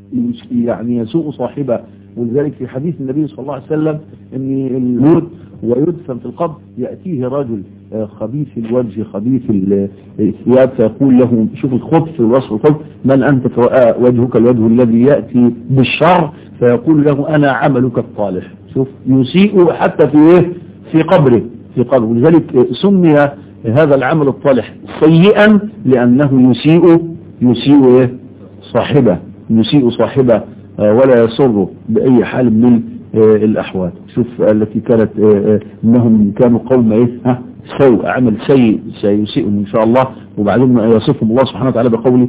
يعني يسوء صاحبه ولذلك في حديث النبي صلى الله عليه وسلم ان الموت ويدفن في القبر يأتيه رجل خبيث الوجه خبيث الثياب فيقول له شوف الخبث والوصف الخبث من أنت وجهك الوجه الذي يأتي بالشر فيقول له أنا عملك الصالح شوف يسيء حتى في إيه في قبره في قبره ولذلك سمي هذا العمل الصالح سيئا لأنه يسيء يسيء إيه صاحبه يسيء صاحبه ولا يسر بأي حال من الأحوال شوف التي كانت إنهم كانوا قوم إيه ها سوء عمل سيء سيسيئهم إن شاء الله وبعدين يصفهم الله سبحانه وتعالى بقوله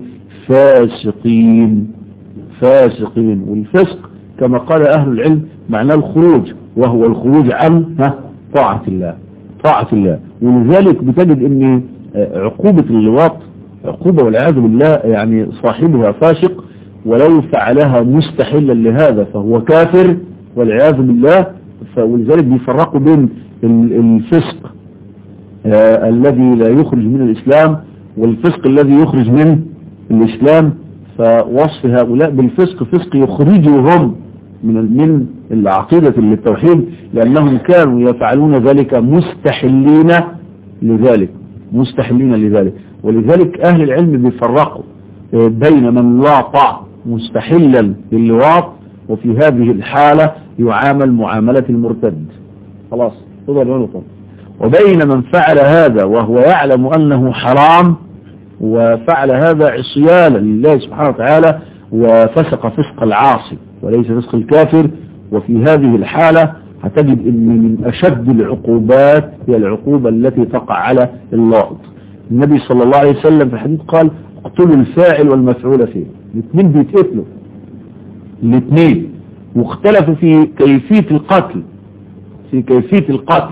فاسقين فاسقين والفسق كما قال أهل العلم معناه الخروج وهو الخروج عن ها طاعة الله طاعة الله ولذلك بتجد ان عقوبة اللواط عقوبة والعياذ بالله يعني صاحبها فاسق ولو فعلها مستحلا لهذا فهو كافر والعياذ بالله ولذلك بيفرقوا بين الفسق آه الذي لا يخرج من الإسلام والفسق الذي يخرج من الإسلام فوصف هؤلاء بالفسق فسق يخرجهم من من العقيدة للتوحيد لأنهم كانوا يفعلون ذلك مستحلين لذلك مستحلين لذلك ولذلك أهل العلم بيفرقوا بين من لاطع مستحلا للواط وفي هذه الحالة يعامل معاملة المرتد خلاص تفضل ونقل وبين من فعل هذا وهو يعلم أنه حرام وفعل هذا عصيانا لله سبحانه وتعالى وفسق فسق العاصي وليس فسق الكافر وفي هذه الحالة هتجد ان من اشد العقوبات هي العقوبة التي تقع على اللائط النبي صلى الله عليه وسلم في الحديث قال اقتلوا الفاعل والمفعول فيه الاثنين بيتقتلوا الاثنين واختلفوا في كيفية القتل في كيفية القتل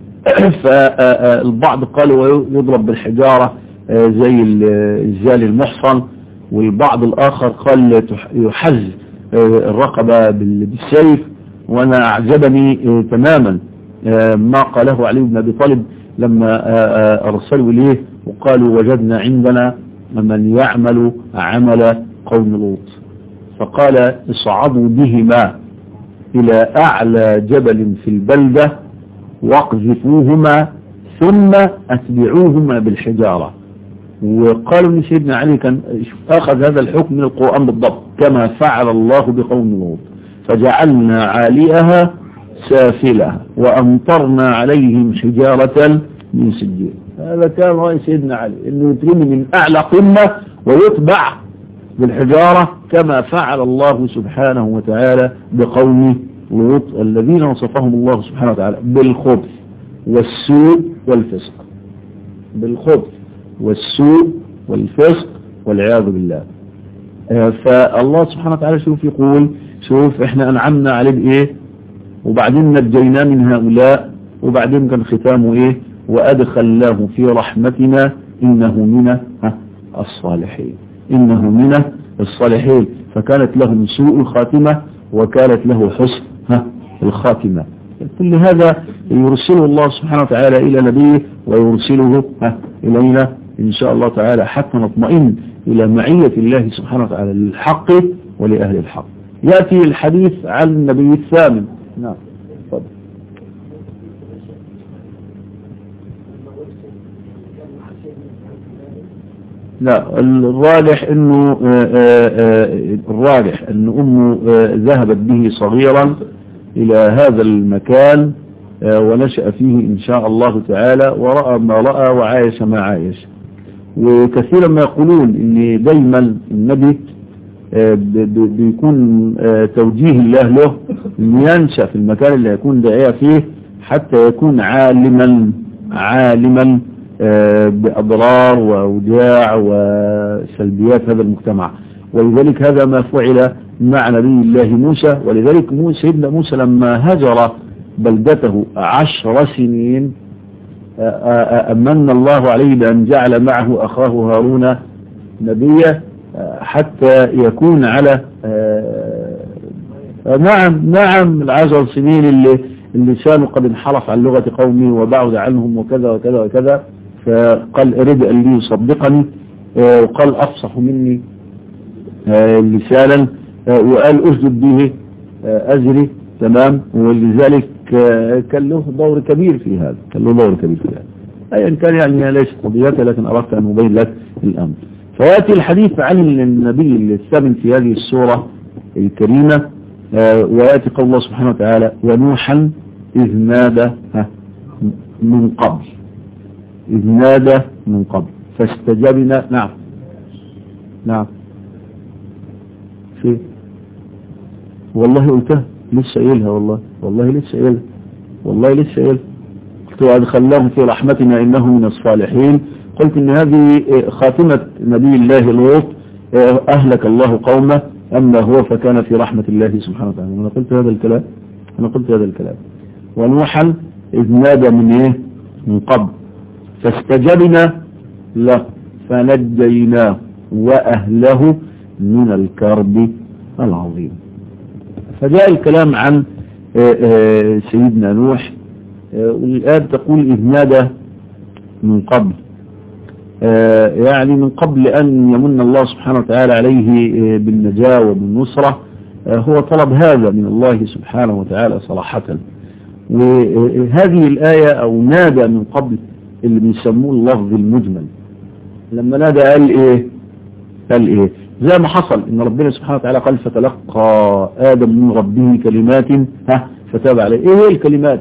فالبعض قالوا يضرب بالحجارة زي الزال المحصن والبعض الآخر قال يحز الرقبة بالسيف وانا اعجبني تماما ما قاله علي بن ابي طالب لما ارسلوا اليه وقالوا وجدنا عندنا من يعمل عمل قوم لوط فقال اصعدوا بهما الى اعلى جبل في البلدة واقذفوهما ثم اتبعوهما بالحجارة وقالوا ان سيدنا علي كان اخذ هذا الحكم من القرآن بالضبط كما فعل الله بقوم لوط فجعلنا عاليها سافلها وأمطرنا عليهم حجارة من سجيل هذا كان رأي سيدنا علي انه يترمي من اعلى قمة ويتبع بالحجارة كما فعل الله سبحانه وتعالى بقوم لوط الذين وصفهم الله سبحانه وتعالى بالخبث والسوء والفسق بالخبث والسوء والفسق والعياذ بالله فالله سبحانه وتعالى شوف يقول شوف احنا انعمنا عليه بايه وبعدين نجيناه من هؤلاء وبعدين كان ختامه ايه وادخلناه في رحمتنا انه من الصالحين انه من الصالحين فكانت لهم سوء الخاتمة وكانت له حسن الخاتمة كل هذا يرسله الله سبحانه وتعالى الى نبيه ويرسله الينا ان شاء الله تعالى حتى نطمئن الى معية الله سبحانه وتعالى للحق ولأهل الحق يأتي الحديث عن النبي الثامن نعم تفضل لا الراجح انه آآ آآ الراجح ان امه ذهبت به صغيرا الى هذا المكان ونشأ فيه ان شاء الله تعالى ورأى ما رأى وعايش ما عايش وكثيرا ما يقولون ان دايما النبي بيكون توجيه الله له انه ينشأ في المكان اللي يكون داعية فيه حتى يكون عالما عالما بأضرار وأوجاع وسلبيات هذا المجتمع ولذلك هذا ما فعل مع نبي الله موسى ولذلك موسى سيدنا موسى لما هجر بلدته عشر سنين أمن الله عليه بأن جعل معه أخاه هارون نبيا حتى يكون على نعم نعم العشر سنين اللي اللسان قد انحرف عن لغة قومه وبعد عنهم وكذا وكذا وكذا فقال ارد أن لي يصدقني وقال أفصح مني لسانا وقال اسجد به أجري تمام ولذلك كان له دور كبير في هذا كان له دور كبير في هذا أيا كان يعني ليست قضيتها لكن أردت أن أبين لك الأمر فيأتي الحديث عن النبي الثامن في هذه السورة الكريمة ويأتي قول الله سبحانه وتعالى ونوحا إذ نادى من قبل إذ نادى من قبل فاستجبنا نعم نعم في والله قلتها لسه قايلها والله والله لسه قايلها والله لسه قايلها قلت وأدخلناهم في رحمتنا إنه من الصالحين قلت إن هذه خاتمة نبي الله لوط أهلك الله قومه أما هو فكان في رحمة الله سبحانه وتعالى أنا قلت هذا الكلام أنا قلت هذا الكلام ونوحا إذ نادى من إيه من قبل فاستجبنا له فنجيناه وأهله من الكرب العظيم فجاء الكلام عن سيدنا نوح والآن تقول إذ نادى من قبل يعني من قبل أن يمن الله سبحانه وتعالى عليه بالنجاة وبالنصرة هو طلب هذا من الله سبحانه وتعالى صراحة وهذه الآية أو نادى من قبل اللي بيسموه اللفظ المجمل لما نادى قال إيه قال إيه زي ما حصل إن ربنا سبحانه وتعالى قال فتلقى آدم من ربه كلمات ها فتاب عليه إيه هي الكلمات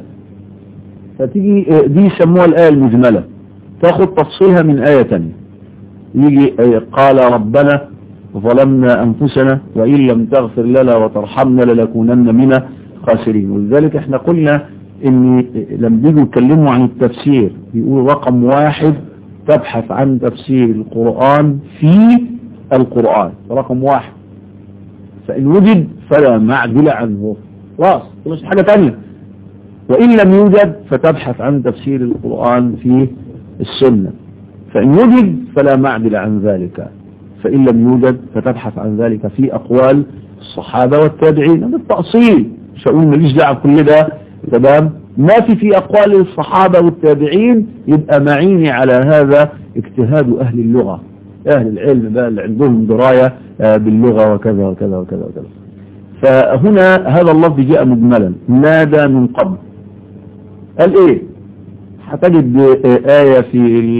فتيجي دي يسموها الآية المجملة تاخد تفصيلها من آية تانية يجي قال ربنا ظلمنا أنفسنا وإن لم تغفر لنا وترحمنا لنكونن من خاسرين ولذلك احنا قلنا ان لما بيجوا يتكلموا عن التفسير يقولوا رقم واحد تبحث عن تفسير القرآن في القرآن رقم واحد فإن وجد فلا معدل عنه خلاص مش حاجة تانية وإن لم يوجد فتبحث عن تفسير القرآن في السنة فإن وجد فلا معدل عن ذلك فإن لم يوجد فتبحث عن ذلك في أقوال الصحابة والتابعين بالتأصيل مش هقول ماليش دعوه بكل ده تمام ما في في أقوال الصحابة والتابعين يبقى معيني على هذا اجتهاد أهل اللغة أهل العلم بقى اللي عندهم دراية باللغة وكذا وكذا وكذا وكذا فهنا هذا اللفظ جاء مجملا نادى من قبل قال ايه هتجد آية في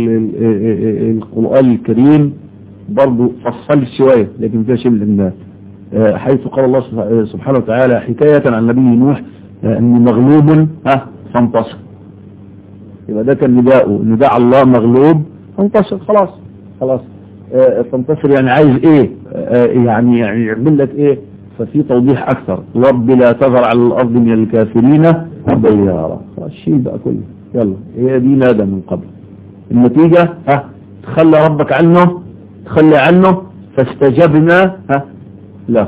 القرآن الكريم برضو فصل شوية لكن فيها شيء من الناس حيث قال الله سبحانه وتعالى حكاية عن نبي نوح أنه مغلوب ها فانتصر يبقى ده كان نداءه نداء الله مغلوب فانتصر خلاص خلاص فانتصر يعني عايز ايه يعني يعني يعمل لك ايه ففي توضيح اكثر رب لا تذر على الارض من الكافرين ديارا الشيء بقى كله يلا هي دي نادى من قبل النتيجة ها تخلى ربك عنه تخلى عنه فاستجبنا ها له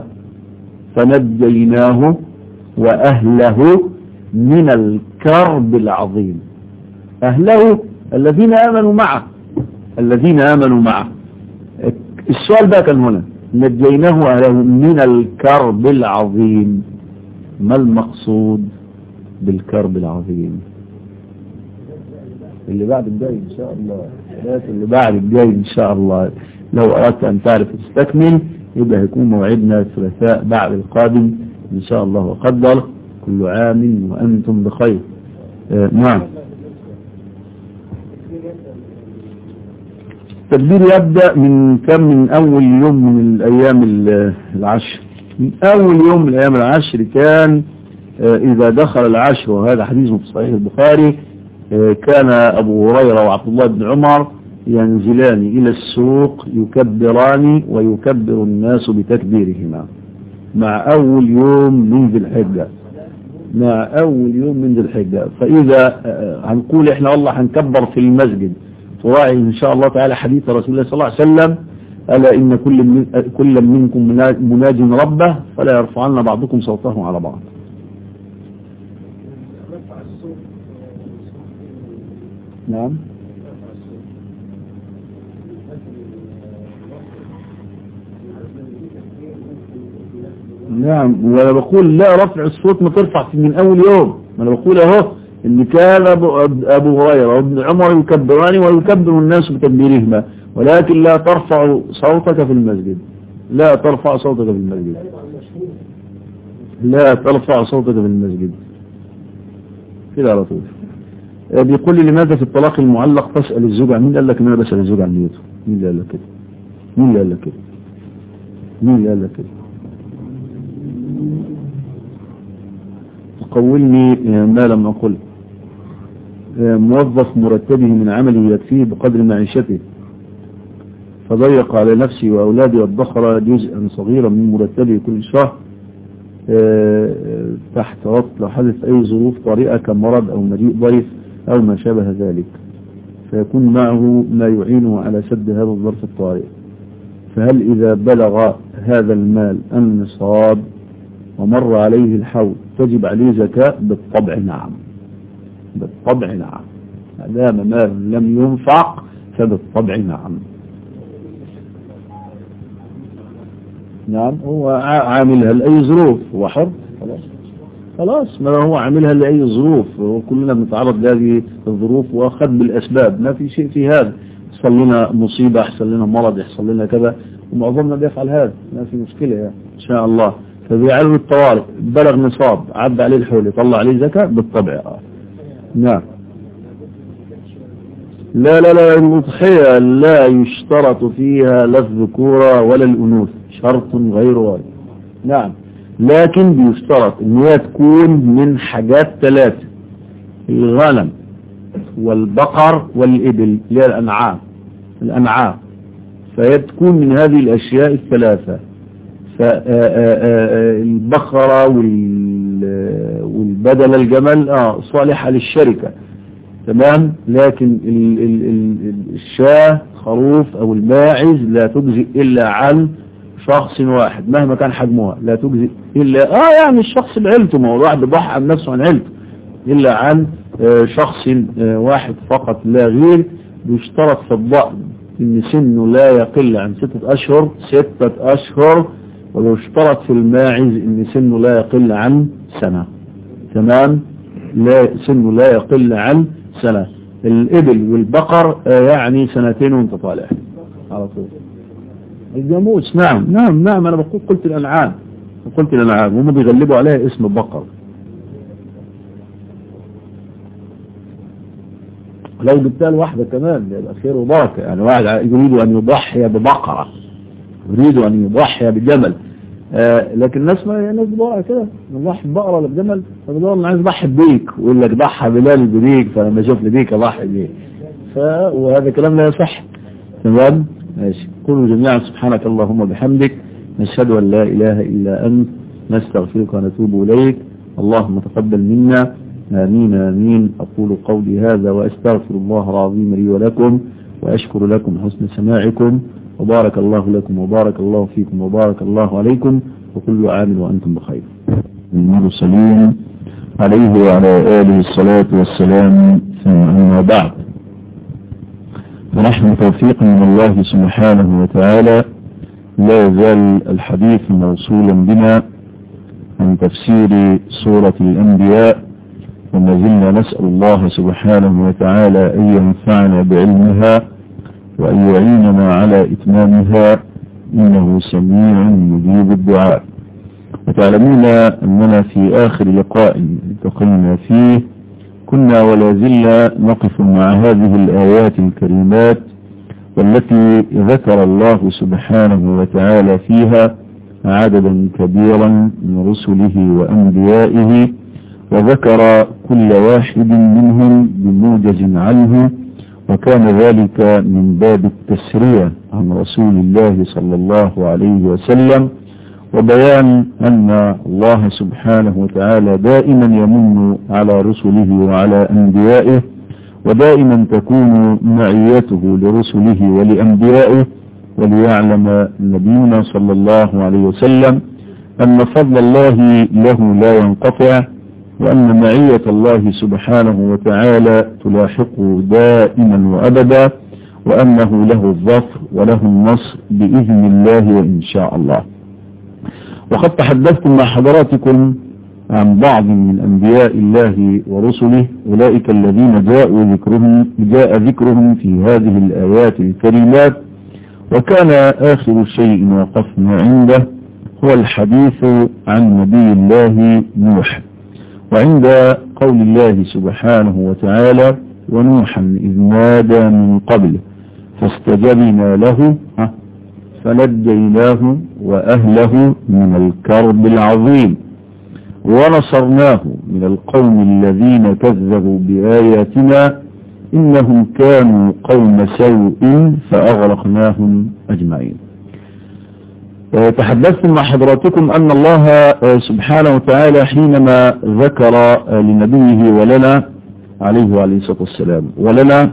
فنجيناه وأهله من الكرب العظيم أهله الذين آمنوا معه الذين آمنوا معه السؤال بقى كان هنا نجيناه وأهله من الكرب العظيم ما المقصود بالكرب العظيم اللي بعد الجاي إن شاء الله اللي بعد الجاي إن شاء الله لو أردت أن تعرف تستكمل يبقى هيكون موعدنا الثلاثاء بعد القادم إن شاء الله وقدر كل عام وأنتم بخير آه نعم التدبير يبدأ من كم من أول يوم من الأيام العشر من أول يوم من الأيام العشر كان آه إذا دخل العشر وهذا حديث في صحيح البخاري آه كان أبو هريرة وعبد الله بن عمر ينزلان إلى السوق يكبران ويكبر الناس بتكبيرهما مع أول يوم من ذي الحجة مع أول يوم من ذي الحجة فإذا هنقول إحنا والله هنكبر في المسجد تراعي إن شاء الله تعالى حديث رسول الله صلى الله عليه وسلم ألا إن كل من كل منكم مناج ربه فلا يرفعن بعضكم صوته على بعض نعم نعم وانا بقول لا رفع الصوت ما ترفع من اول يوم ما انا بقول اهو ان كان ابو, أبو هريره وابن عمر يكبران ويكبر الناس بتكبيرهما ولكن لا ترفع صوتك في المسجد لا ترفع صوتك في المسجد لا ترفع صوتك في المسجد كده على طول بيقول لي لماذا في الطلاق المعلق تسأل الزوج عن مين قال لك ان انا بسأل الزوج عن نيته مين اللي قال لك كده مين اللي قال لك كده مين اللي قال لك كده تقولني ما لم أقل موظف مرتبه من عمله يكفيه بقدر معيشته فضيق على نفسي وأولادي وادخر جزءا صغيرا من مرتبه كل شهر تحت ربط لو حدث أي ظروف طارئة كمرض أو مجيء ضيف أو ما شابه ذلك فيكون معه ما يعينه على سد هذا الظرف الطارئ فهل إذا بلغ هذا المال النصاب ومر عليه الحول تجب عليه زكاة بالطبع نعم بالطبع نعم ما دام مال لم ينفق فبالطبع نعم نعم هو عاملها لأي ظروف هو حر خلاص خلاص ما هو عاملها لأي ظروف وكلنا بنتعرض لهذه الظروف وأخذ بالأسباب ما في شيء في هذا يحصل لنا مصيبة يحصل لنا مرض يحصل لنا كذا ومعظمنا بيفعل هذا ما في مشكلة يعني إن شاء الله فبيعلم الطوارئ بلغ نصاب عد عليه الحول يطلع عليه زكاة بالطبع آه. نعم لا لا لا المضحية لا يشترط فيها لا الذكورة ولا الأنوث شرط غير وارد نعم لكن بيشترط ان هي تكون من حاجات ثلاثة الغنم والبقر والإبل اللي هي الأنعام الأنعام فهي تكون من هذه الأشياء الثلاثة فالبقرة والبدل الجمل آه صالحة للشركة تمام لكن الشاه خروف أو الماعز لا تجزئ إلا عن شخص واحد مهما كان حجمها لا تجزئ إلا آه يعني الشخص بعيلته ما هو الواحد بيضحي عن نفسه عن عيلته إلا عن آه شخص آه واحد فقط لا غير بيشترط في الضأن إن سنه لا يقل عن ستة أشهر ستة أشهر ويشترط في الماعز إن سنه لا يقل عن سنة تمام لا سنه لا يقل عن سنة الإبل والبقر آه يعني سنتين وانت طالع على طول الجاموس نعم نعم نعم أنا بقول قلت الأنعام قلت الأنعام هم بيغلبوا عليها اسم البقر لو جبتها لواحدة كمان يبقى خير وبركة يعني واحد يريد أن يضحي ببقرة يريد أن يضحي بجمل آه لكن الناس ما الناس بتدور كده نضحي ببقرة ولا بجمل فبدور أنا عايز أضحي ببيك ويقول لك ضحى بلال ببيك فلما أشوف لي بيك أضحي بيه ف وهذا كلام لا يصح تمام ماشي قولوا جميعا سبحانك اللهم وبحمدك نشهد أن لا إله إلا أنت نستغفرك ونتوب إليك اللهم تقبل منا آمين آمين أقول قولي هذا وأستغفر الله العظيم لي ولكم وأشكر لكم حسن سماعكم وبارك الله لكم وبارك الله فيكم وبارك الله عليكم وكل عام وأنتم بخير المرسلين عليه وعلى آله الصلاة والسلام ثم أما بعد فنحن توفيق من الله سبحانه وتعالى لا يزال الحديث موصولا بنا عن تفسير سورة الأنبياء وما زلنا نسأل الله سبحانه وتعالى أن ينفعنا بعلمها وأن يعيننا على إتمامها إنه سميع يجيب الدعاء وتعلمون أننا في آخر لقاء التقينا فيه كنا ولا زلنا نقف مع هذه الآيات الكريمات والتي ذكر الله سبحانه وتعالى فيها عددا كبيرا من رسله وأنبيائه وذكر كل واحد منهم بموجز عنه وكان ذلك من باب التسرية عن رسول الله صلى الله عليه وسلم وبيان أن الله سبحانه وتعالى دائما يمن على رسله وعلى أنبيائه ودائما تكون معيته لرسله ولأنبيائه وليعلم نبينا صلى الله عليه وسلم أن فضل الله له لا ينقطع وأن معية الله سبحانه وتعالى تلاحقه دائما وأبدا وأنه له الظفر وله النصر بإذن الله وإن شاء الله وقد تحدثتم مع حضراتكم عن بعض من أنبياء الله ورسله أولئك الذين جاءوا ذكرهم جاء ذكرهم في هذه الآيات الكريمات وكان آخر شيء وقفنا عنده هو الحديث عن نبي الله نوح وعند قول الله سبحانه وتعالى ونوحا إذ نادى من قبل فاستجبنا له فنجيناه وأهله من الكرب العظيم ونصرناه من القوم الذين كذبوا بآياتنا إنهم كانوا قوم سوء فأغرقناهم أجمعين تحدثت مع حضراتكم أن الله سبحانه وتعالى حينما ذكر لنبيه ولنا عليه وعليه الصلاة والسلام ولنا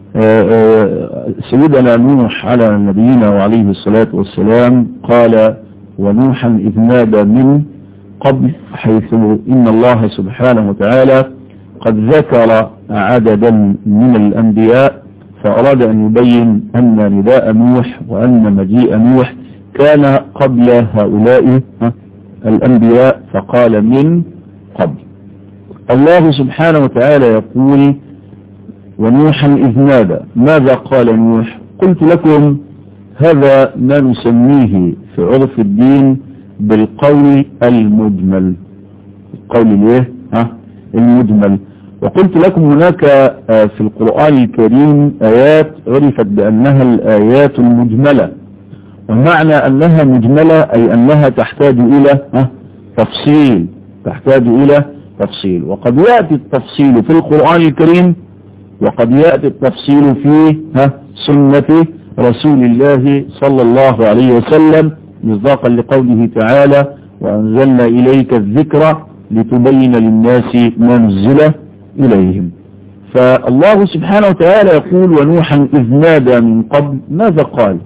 سيدنا نوح على نبينا وعليه الصلاة والسلام قال ونوحا إذ نادى من قبل حيث إن الله سبحانه وتعالى قد ذكر عددا من الأنبياء فأراد أن يبين أن نداء نوح وأن مجيء نوح كان قبل هؤلاء الأنبياء فقال من قبل الله سبحانه وتعالى يقول ونوحا إذ نادى ماذا قال نوح قلت لكم هذا ما نسميه في عرف الدين بالقول المجمل القول الايه ها المجمل وقلت لكم هناك في القرآن الكريم آيات عرفت بأنها الآيات المجملة ومعنى أنها مجملة أي أنها تحتاج إلى تفصيل تحتاج إلى تفصيل وقد يأتي التفصيل في القرآن الكريم وقد يأتي التفصيل في سنة رسول الله صلى الله عليه وسلم مصداقا لقوله تعالى وأنزلنا إليك الذكر لتبين للناس ما نزل إليهم فالله سبحانه وتعالى يقول ونوحا إذ نادى من قبل ماذا قال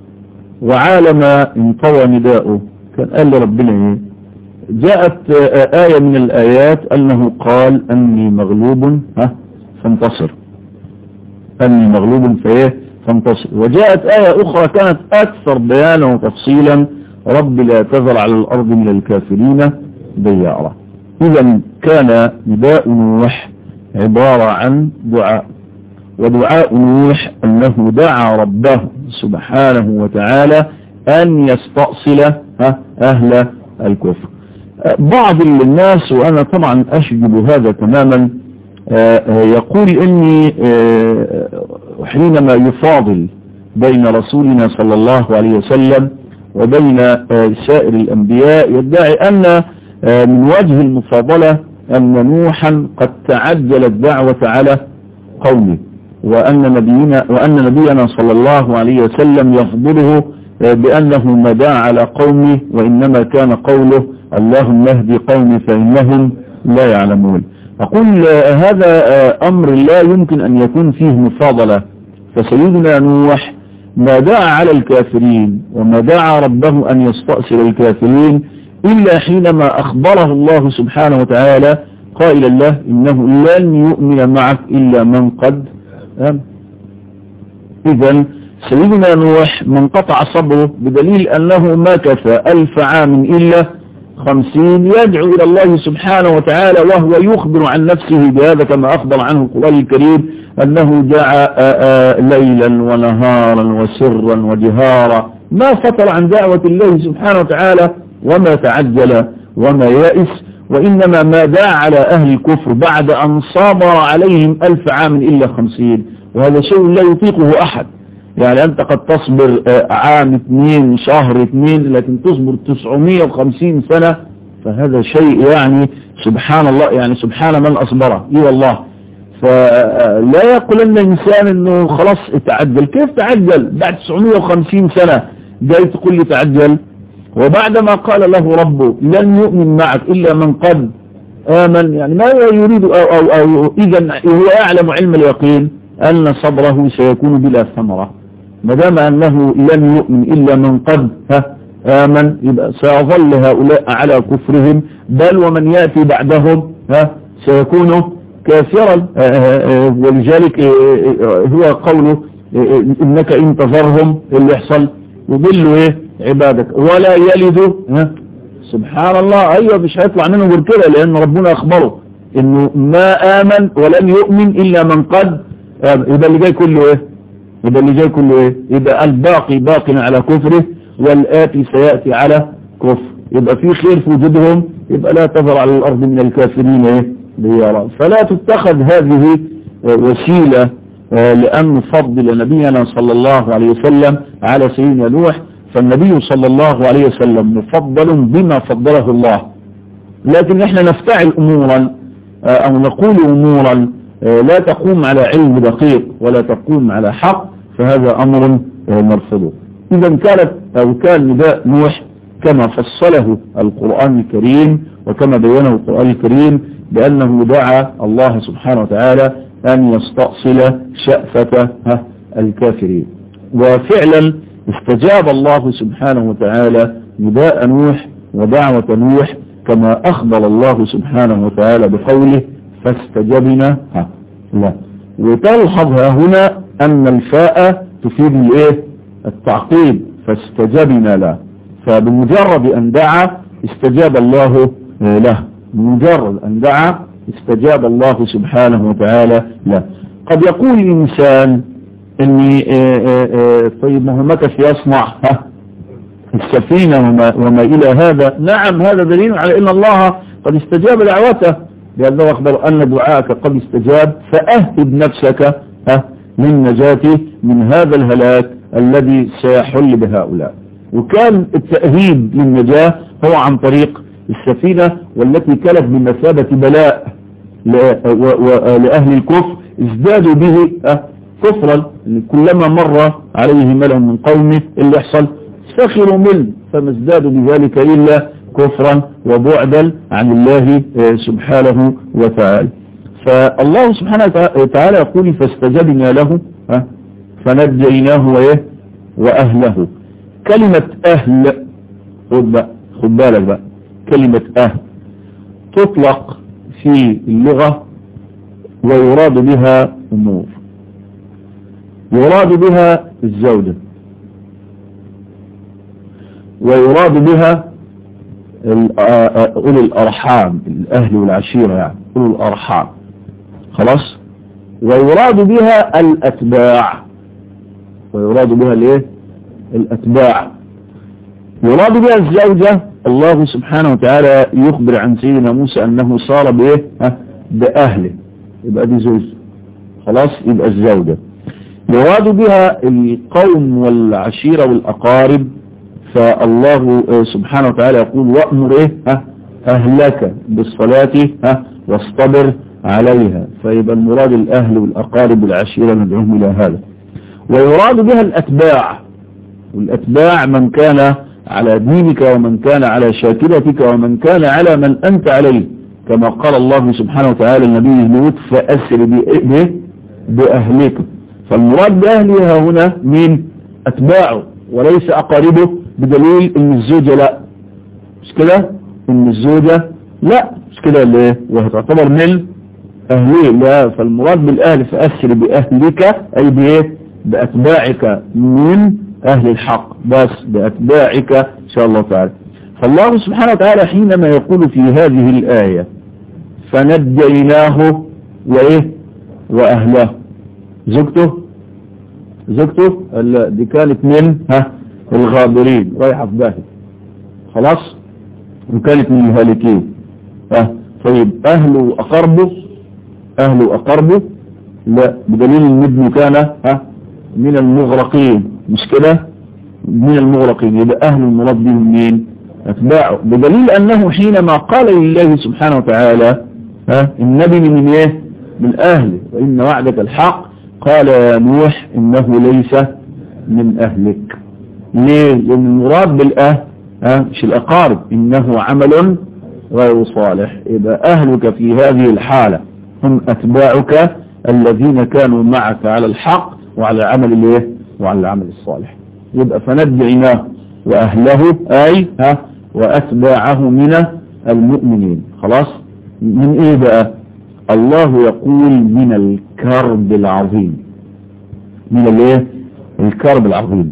وعالما انطوى نداؤه كان قال لربنا ايه جاءت آية من الآيات أنه قال أني مغلوب ها فانتصر أني مغلوب فايه فانتصر وجاءت آية أخرى كانت أكثر بيانا وتفصيلا رب لا تذر على الأرض من الكافرين ديارا إذا كان نداء نوح عبارة عن دعاء ودعاء نوح أنه دعا ربه سبحانه وتعالى أن يستأصل أهل الكفر بعض الناس وأنا طبعا أشجب هذا تماما يقول إني حينما يفاضل بين رسولنا صلى الله عليه وسلم وبين سائر الأنبياء يدعي أن من وجه المفاضلة أن نوحا قد تعجل الدعوة على قومه وأن نبينا, وأن نبينا صلى الله عليه وسلم يفضله بأنه ما دعا على قومه وإنما كان قوله اللهم اهدي قومي فإنهم لا يعلمون أقول هذا أمر لا يمكن أن يكون فيه مفاضلة فسيدنا نوح ما دعا على الكافرين وما دعا ربه أن يستأصل الكافرين إلا حينما أخبره الله سبحانه وتعالى قائلا له إنه لن يؤمن معك إلا من قد آمن إذا سيدنا نوح من قطع صبره بدليل أنه ما كفى ألف عام إلا خمسين يدعو إلى الله سبحانه وتعالى وهو يخبر عن نفسه بهذا كما أخبر عنه القرآن الكريم أنه دعا ليلا ونهارا وسرا وجهارا ما فتر عن دعوة الله سبحانه وتعالى وما تعجل وما يأس وإنما ما دعا على أهل الكفر بعد أن صبر عليهم ألف عام إلا خمسين وهذا شيء لا يطيقه أحد يعني أنت قد تصبر عام اثنين شهر اثنين لكن تصبر 950 سنة فهذا شيء يعني سبحان الله يعني سبحان من أصبره اي والله فلا يقول أن الإنسان أنه خلاص اتعجل كيف تعجل بعد 950 سنة جاي تقول لي تعجل وبعدما قال له ربه لن يؤمن معك إلا من قد آمن يعني ما يريد أو, أو, أو إذا هو يعلم علم اليقين أن صبره سيكون بلا ثمرة ما دام أنه لم يؤمن إلا من قد آمن يبقى سيظل هؤلاء على كفرهم بل ومن يأتي بعدهم ها سيكون كافرا ولذلك هو قوله إنك إن تذرهم اللي يحصل يضلوا إيه عبادك ولا يلدوا ها سبحان الله أيوة مش هيطلع منه غير كده لأن ربنا أخبره إنه ما آمن ولم يؤمن إلا من قد يبقى اللي جاي كله إيه يبقى اللي جاي كله ايه يبقى الباقي باق على كفره والآتي سيأتي على كفر يبقى في خير في وجودهم يبقى لا تظهر على الأرض من الكافرين ايه ديارا فلا تتخذ هذه وسيلة لأن نفضل نبينا صلى الله عليه وسلم على سيدنا نوح فالنبي صلى الله عليه وسلم مفضل بما فضله الله لكن احنا نفتعل امورا او نقول امورا لا تقوم على علم دقيق ولا تقوم على حق فهذا امر مرفوض اذا كانت او كان نداء نوح كما فصله القرآن الكريم وكما بينه القرآن الكريم بأنه دعا الله سبحانه وتعالى أن يستأصل شأفة الكافرين وفعلا استجاب الله سبحانه وتعالى نداء نوح ودعوة نوح كما أخبر الله سبحانه وتعالى بقوله فاستجبنا لا وتلحظ هنا أن الفاء تفيد الايه التعقيب فاستجبنا له فبمجرد أن دعا استجاب الله له بمجرد أن دعا استجاب الله سبحانه وتعالى له قد يقول الإنسان اني طيب ما هو مكث يصنع ها السفينة وما, وما الى هذا نعم هذا دليل على ان الله قد استجاب دعوته لأنه أخبر أن دعاءك قد استجاب فأهب نفسك ها للنجاة من هذا الهلاك الذي سيحل بهؤلاء وكان التأهيب للنجاة هو عن طريق السفينة والتي كانت بمثابة بلاء لأهل الكفر ازدادوا به كفرا كلما مر عليه ملأ من قومه اللي يحصل سخروا منه فما ازدادوا بذلك إلا كفرا وبعدا عن الله سبحانه وتعالى فالله سبحانه وتعالى يقول فاستجبنا له فنجيناه وإيه وأهله كلمة أهل خد بالك بقى كلمة أهل تطلق في اللغة ويراد بها أمور يراد بها الزوجة ويراد بها أولي الأرحام الأهل والعشيرة يعني أولي الأرحام خلاص ويراد بها الأتباع ويراد بها الايه الأتباع يراد بها الزوجة الله سبحانه وتعالى يخبر عن سيدنا موسى أنه صار بإيه بأهله يبقى دي زوج خلاص يبقى الزوجة يراد بها القوم والعشيرة والأقارب فالله سبحانه وتعالى يقول وأمر إيه ها أهلك بالصلاة ها واصطبر عليها فيبقى المراد الأهل والأقارب والعشيرة ندعوهم إلى هذا ويراد بها الأتباع والأتباع من كان على دينك ومن كان على شاكلتك ومن كان على من أنت عليه كما قال الله سبحانه وتعالى النبي لوط فأسر بإيه بأهلك فالمراد بأهلها هنا من أتباعه وليس أقاربه بدليل ان الزوجة لا مش كده ان الزوجة لا مش كده اللي وهي تعتبر من اهليه لا فالمراد بالاهل فأسر بأهلك اي بايه بأتباعك من اهل الحق بس بأتباعك ان شاء الله تعالى فالله سبحانه وتعالى حينما يقول في هذه الآية فنجيناه وايه واهله زوجته زوجته دي كانت من ها الغابرين رايحة في باهي خلاص وكانت من الهالكين اه طيب اهله واقربه اهله واقربه لا بدليل ان ابنه كان ها من المغرقين مش كده من المغرقين يبقى اهل المراد بهم مين اتباعه بدليل انه حينما قال لله سبحانه وتعالى ها النبي من ايه من اهله وان وعدك الحق قال يا نوح انه ليس من اهلك ليه لان المراد بالاهل ها مش الاقارب انه عمل غير صالح يبقى اهلك في هذه الحالة هم اتباعك الذين كانوا معك على الحق وعلى العمل الايه وعلى العمل الصالح يبقى فنجعناه واهله اي ها واتباعه من المؤمنين خلاص من ايه بقى الله يقول من الكرب العظيم من الايه الكرب العظيم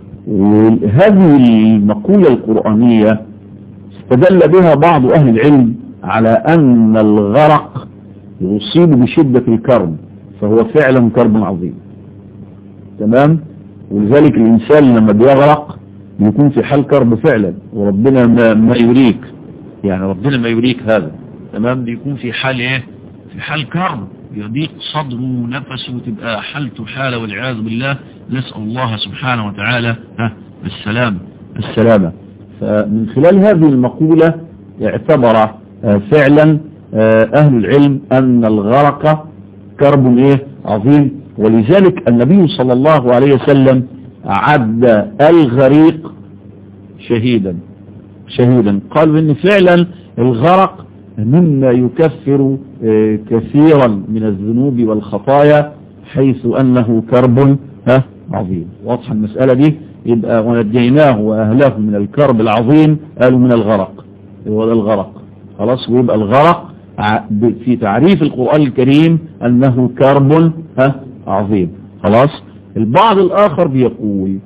وهذه المقولة القرآنية استدل بها بعض أهل العلم على أن الغرق يصيب بشدة الكرب فهو فعلا كرب عظيم تمام ولذلك الإنسان لما بيغرق بيكون في حال كرب فعلا وربنا ما, ما يريك يعني ربنا ما يريك هذا تمام بيكون في حال ايه في حال كرب يضيق صدره ونفسه وتبقى حالته حالة والعياذ بالله نسأل الله سبحانه وتعالى ها السلام السلامة فمن خلال هذه المقولة اعتبر فعلا أهل العلم أن الغرق كرب إيه عظيم ولذلك النبي صلى الله عليه وسلم عد الغريق شهيدا شهيدا قال إن فعلا الغرق مما يكفر كثيرا من الذنوب والخطايا حيث أنه كرب عظيم واضحة المسألة دي يبقى ونجيناه وأهله من الكرب العظيم قالوا من الغرق هو الغرق خلاص ويبقى الغرق في تعريف القرآن الكريم أنه كرب عظيم خلاص البعض الآخر بيقول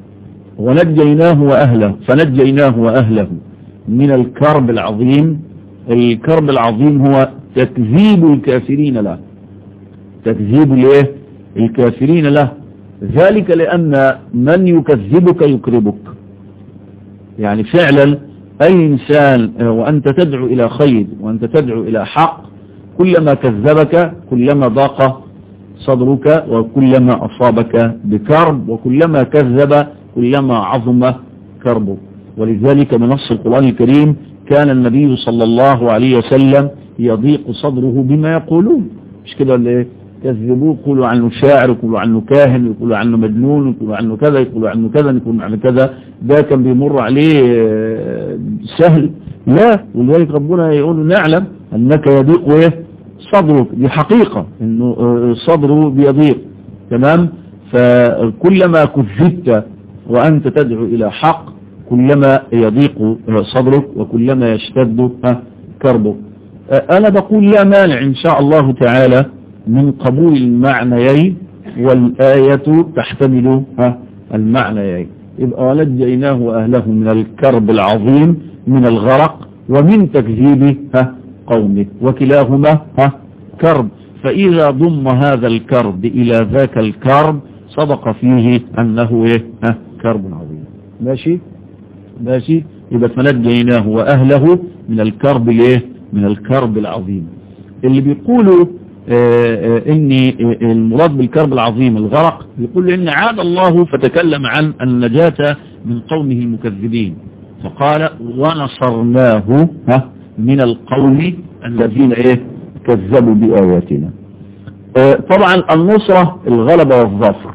ونجيناه وأهله فنجيناه وأهله من الكرب العظيم الكرب العظيم هو تكذيب الكافرين له تكذيب الايه الكافرين له ذلك لأن من يكذبك يكربك يعني فعلا أي إنسان وأنت تدعو إلى خير وأنت تدعو إلى حق كلما كذبك كلما ضاق صدرك وكلما أصابك بكرب وكلما كذب كلما عظم كربه ولذلك بنص القرآن الكريم كان النبي صلى الله عليه وسلم يضيق صدره بما يقولون مش كده ولا ايه كذبوه يقولوا عنه شاعر يقولوا عنه كاهن يقولوا عنه مجنون يقولوا عنه كذا يقولوا عنه كذا يقولوا عنه كذا ده كان بيمر عليه سهل لا ولذلك ربنا يقول نعلم انك يضيق ايه صدرك دي حقيقة انه صدره بيضيق تمام فكلما كذبت وانت تدعو الى حق كلما يضيق صدرك وكلما يشتد كربك انا بقول لا مانع ان شاء الله تعالى من قبول المعنيين والآية تحتمل المعنيين يبقى ونجيناه وأهله من الكرب العظيم من الغرق ومن تكذيب قومه وكلاهما كرب فإذا ضم هذا الكرب إلى ذاك الكرب صدق فيه أنه إيه كرب عظيم ماشي ماشي يبقى فنجيناه وأهله من الكرب الايه من الكرب العظيم اللي بيقولوا ان المراد بالكرب العظيم الغرق يقول ان عاد الله فتكلم عن النجاة من قومه المكذبين فقال ونصرناه من القوم الذين ايه كذبوا بآياتنا طبعا النصرة الغلبة والظفر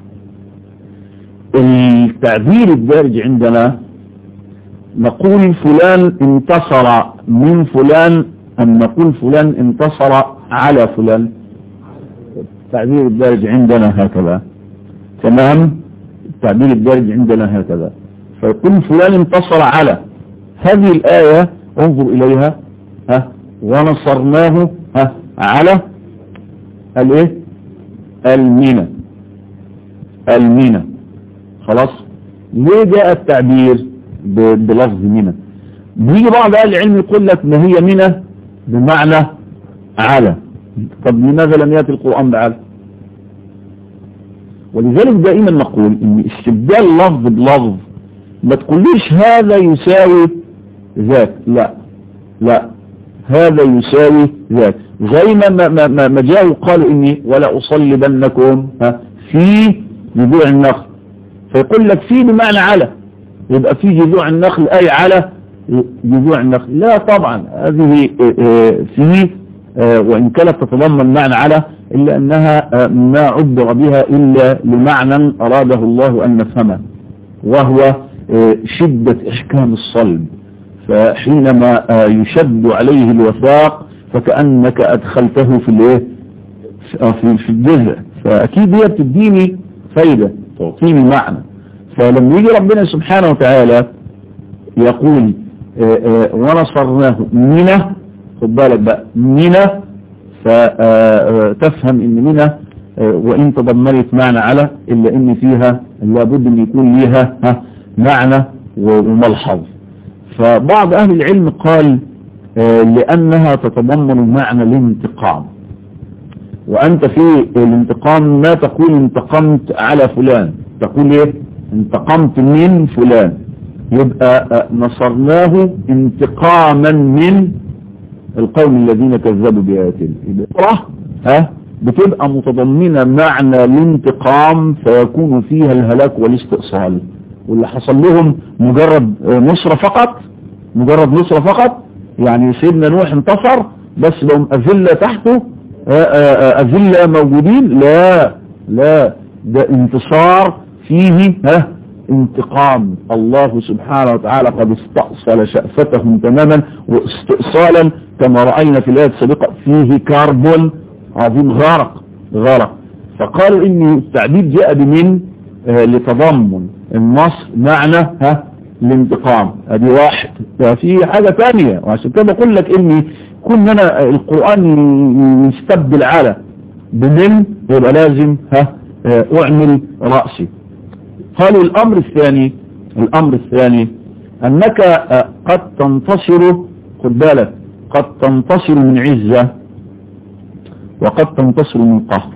التعبير الدارج عندنا نقول فلان انتصر من فلان أم نقول فلان انتصر على فلان التعبير الدارج عندنا هكذا تمام التعبير الدارج عندنا هكذا فيقول فلان انتصر على هذه الآية انظر إليها ها ونصرناه ها على الايه المينا المينا خلاص ليه جاء التعبير بلفظ منى بيجي بعض اهل العلم يقول لك ما هي منى بمعنى على طب لماذا لم يأتي القرآن بعلى ولذلك دائما نقول ان استبدال لفظ بلفظ ما تقوليش هذا يساوي ذاك لا لا هذا يساوي ذاك زي ما ما ما, ما جاءوا قالوا اني ولا اصلبنكم في جذوع النخل فيقول لك في بمعنى على يبقى في جذوع النخل اي على جذوع النخل لا طبعا هذه في وإن كانت تتضمن معنى على إلا أنها ما عبر بها إلا لمعنى أراده الله أن نفهمه وهو شدة إحكام الصلب فحينما يشد عليه الوثاق فكأنك أدخلته في الايه في الجزء فأكيد هي بتديني فايدة تعطيني معنى فلما يجي ربنا سبحانه وتعالى يقول ونصرناه منه خد بالك بقى منه فتفهم ان منه وان تضمنت معنى على الا ان فيها لابد ان يكون ليها معنى وملحظ فبعض اهل العلم قال لانها تتضمن معنى الانتقام وأنت في الانتقام ما تقول انتقمت على فلان تقول ايه انتقمت من فلان يبقى نصرناه انتقاما من القوم الذين كذبوا بآياتنا يبقى ها بتبقى متضمنة معنى الانتقام فيكون فيها الهلاك والاستئصال واللي حصل لهم مجرد نصرة فقط مجرد نصرة فقط يعني سيدنا نوح انتصر بس لهم أذلة تحته أذلة موجودين لا لا ده انتصار فيه ها انتقام الله سبحانه وتعالى قد استأصل شأفتهم تماما واستئصالا كما رأينا في الآية السابقة فيه كرب عظيم غرق غرق فقالوا ان التعبير جاء بمن آه لتضمن النص معنى ها الانتقام ادي واحد في حاجة ثانية وعشان كده بقول لك اني كل انا القرآن يستبدل على بمن يبقى لازم ها آه اعمل رأسي قالوا الامر الثاني الامر الثاني انك آه قد تنتصر خد بالك قد تنتصر من عزة وقد تنتصر من قهر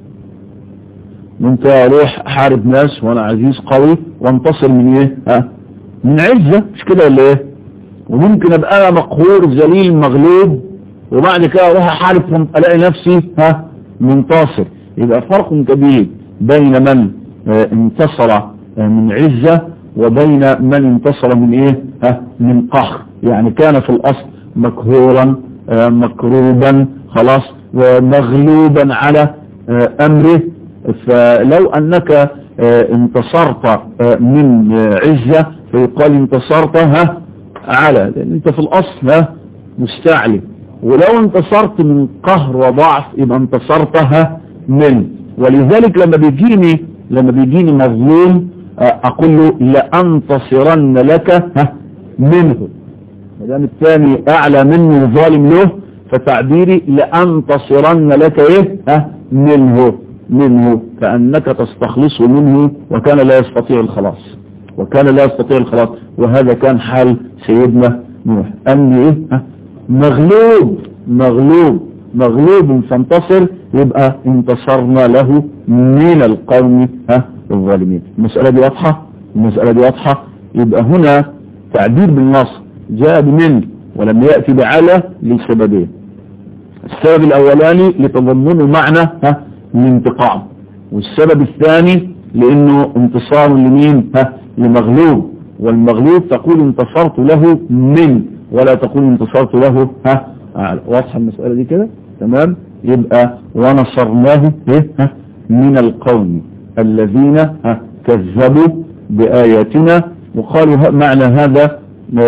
وانت روح حارب ناس وانا عزيز قوي وانتصر من ايه ها من عزة مش كده ولا ايه وممكن ابقى انا مقهور ذليل مغلوب وبعد كده اروح احارب الاقي نفسي ها منتصر يبقى فرق كبير بين من اه انتصر اه من عزة وبين من انتصر من ايه ها من قهر يعني كان في الاصل مقهورا اه مكروبا خلاص ومغلوبا على امره فلو انك انتصرت من عزة فيقال انتصرت ها على لان انت في الاصل ها مستعلي ولو انتصرت من قهر وضعف يبقى انتصرتها من ولذلك لما بيجيني لما بيجيني مظلوم اقول له لانتصرن لك ها منه مدام الثاني اعلى مني ظالم له فتعبيري لأنتصرن لك ايه ها منه منه كأنك تستخلصه منه وكان لا يستطيع الخلاص وكان لا يستطيع الخلاص وهذا كان حال سيدنا نوح أني ايه ها مغلوب مغلوب مغلوب فانتصر يبقى انتصرنا له من القوم ها الظالمين المسألة دي واضحة المسألة دي واضحة يبقى هنا تعبير بالنص جاء بمن ولم يأتي بعلى لسببين السبب الاولاني لتضمنه معنى ها الانتقام والسبب الثاني لانه انتصار لمين ها لمغلوب والمغلوب تقول انتصرت له من ولا تقول انتصرت له ها واضحه المسألة دي كده تمام يبقى ونصرناه ايه ها من القوم الذين ها كذبوا بآياتنا وقالوا معنى هذا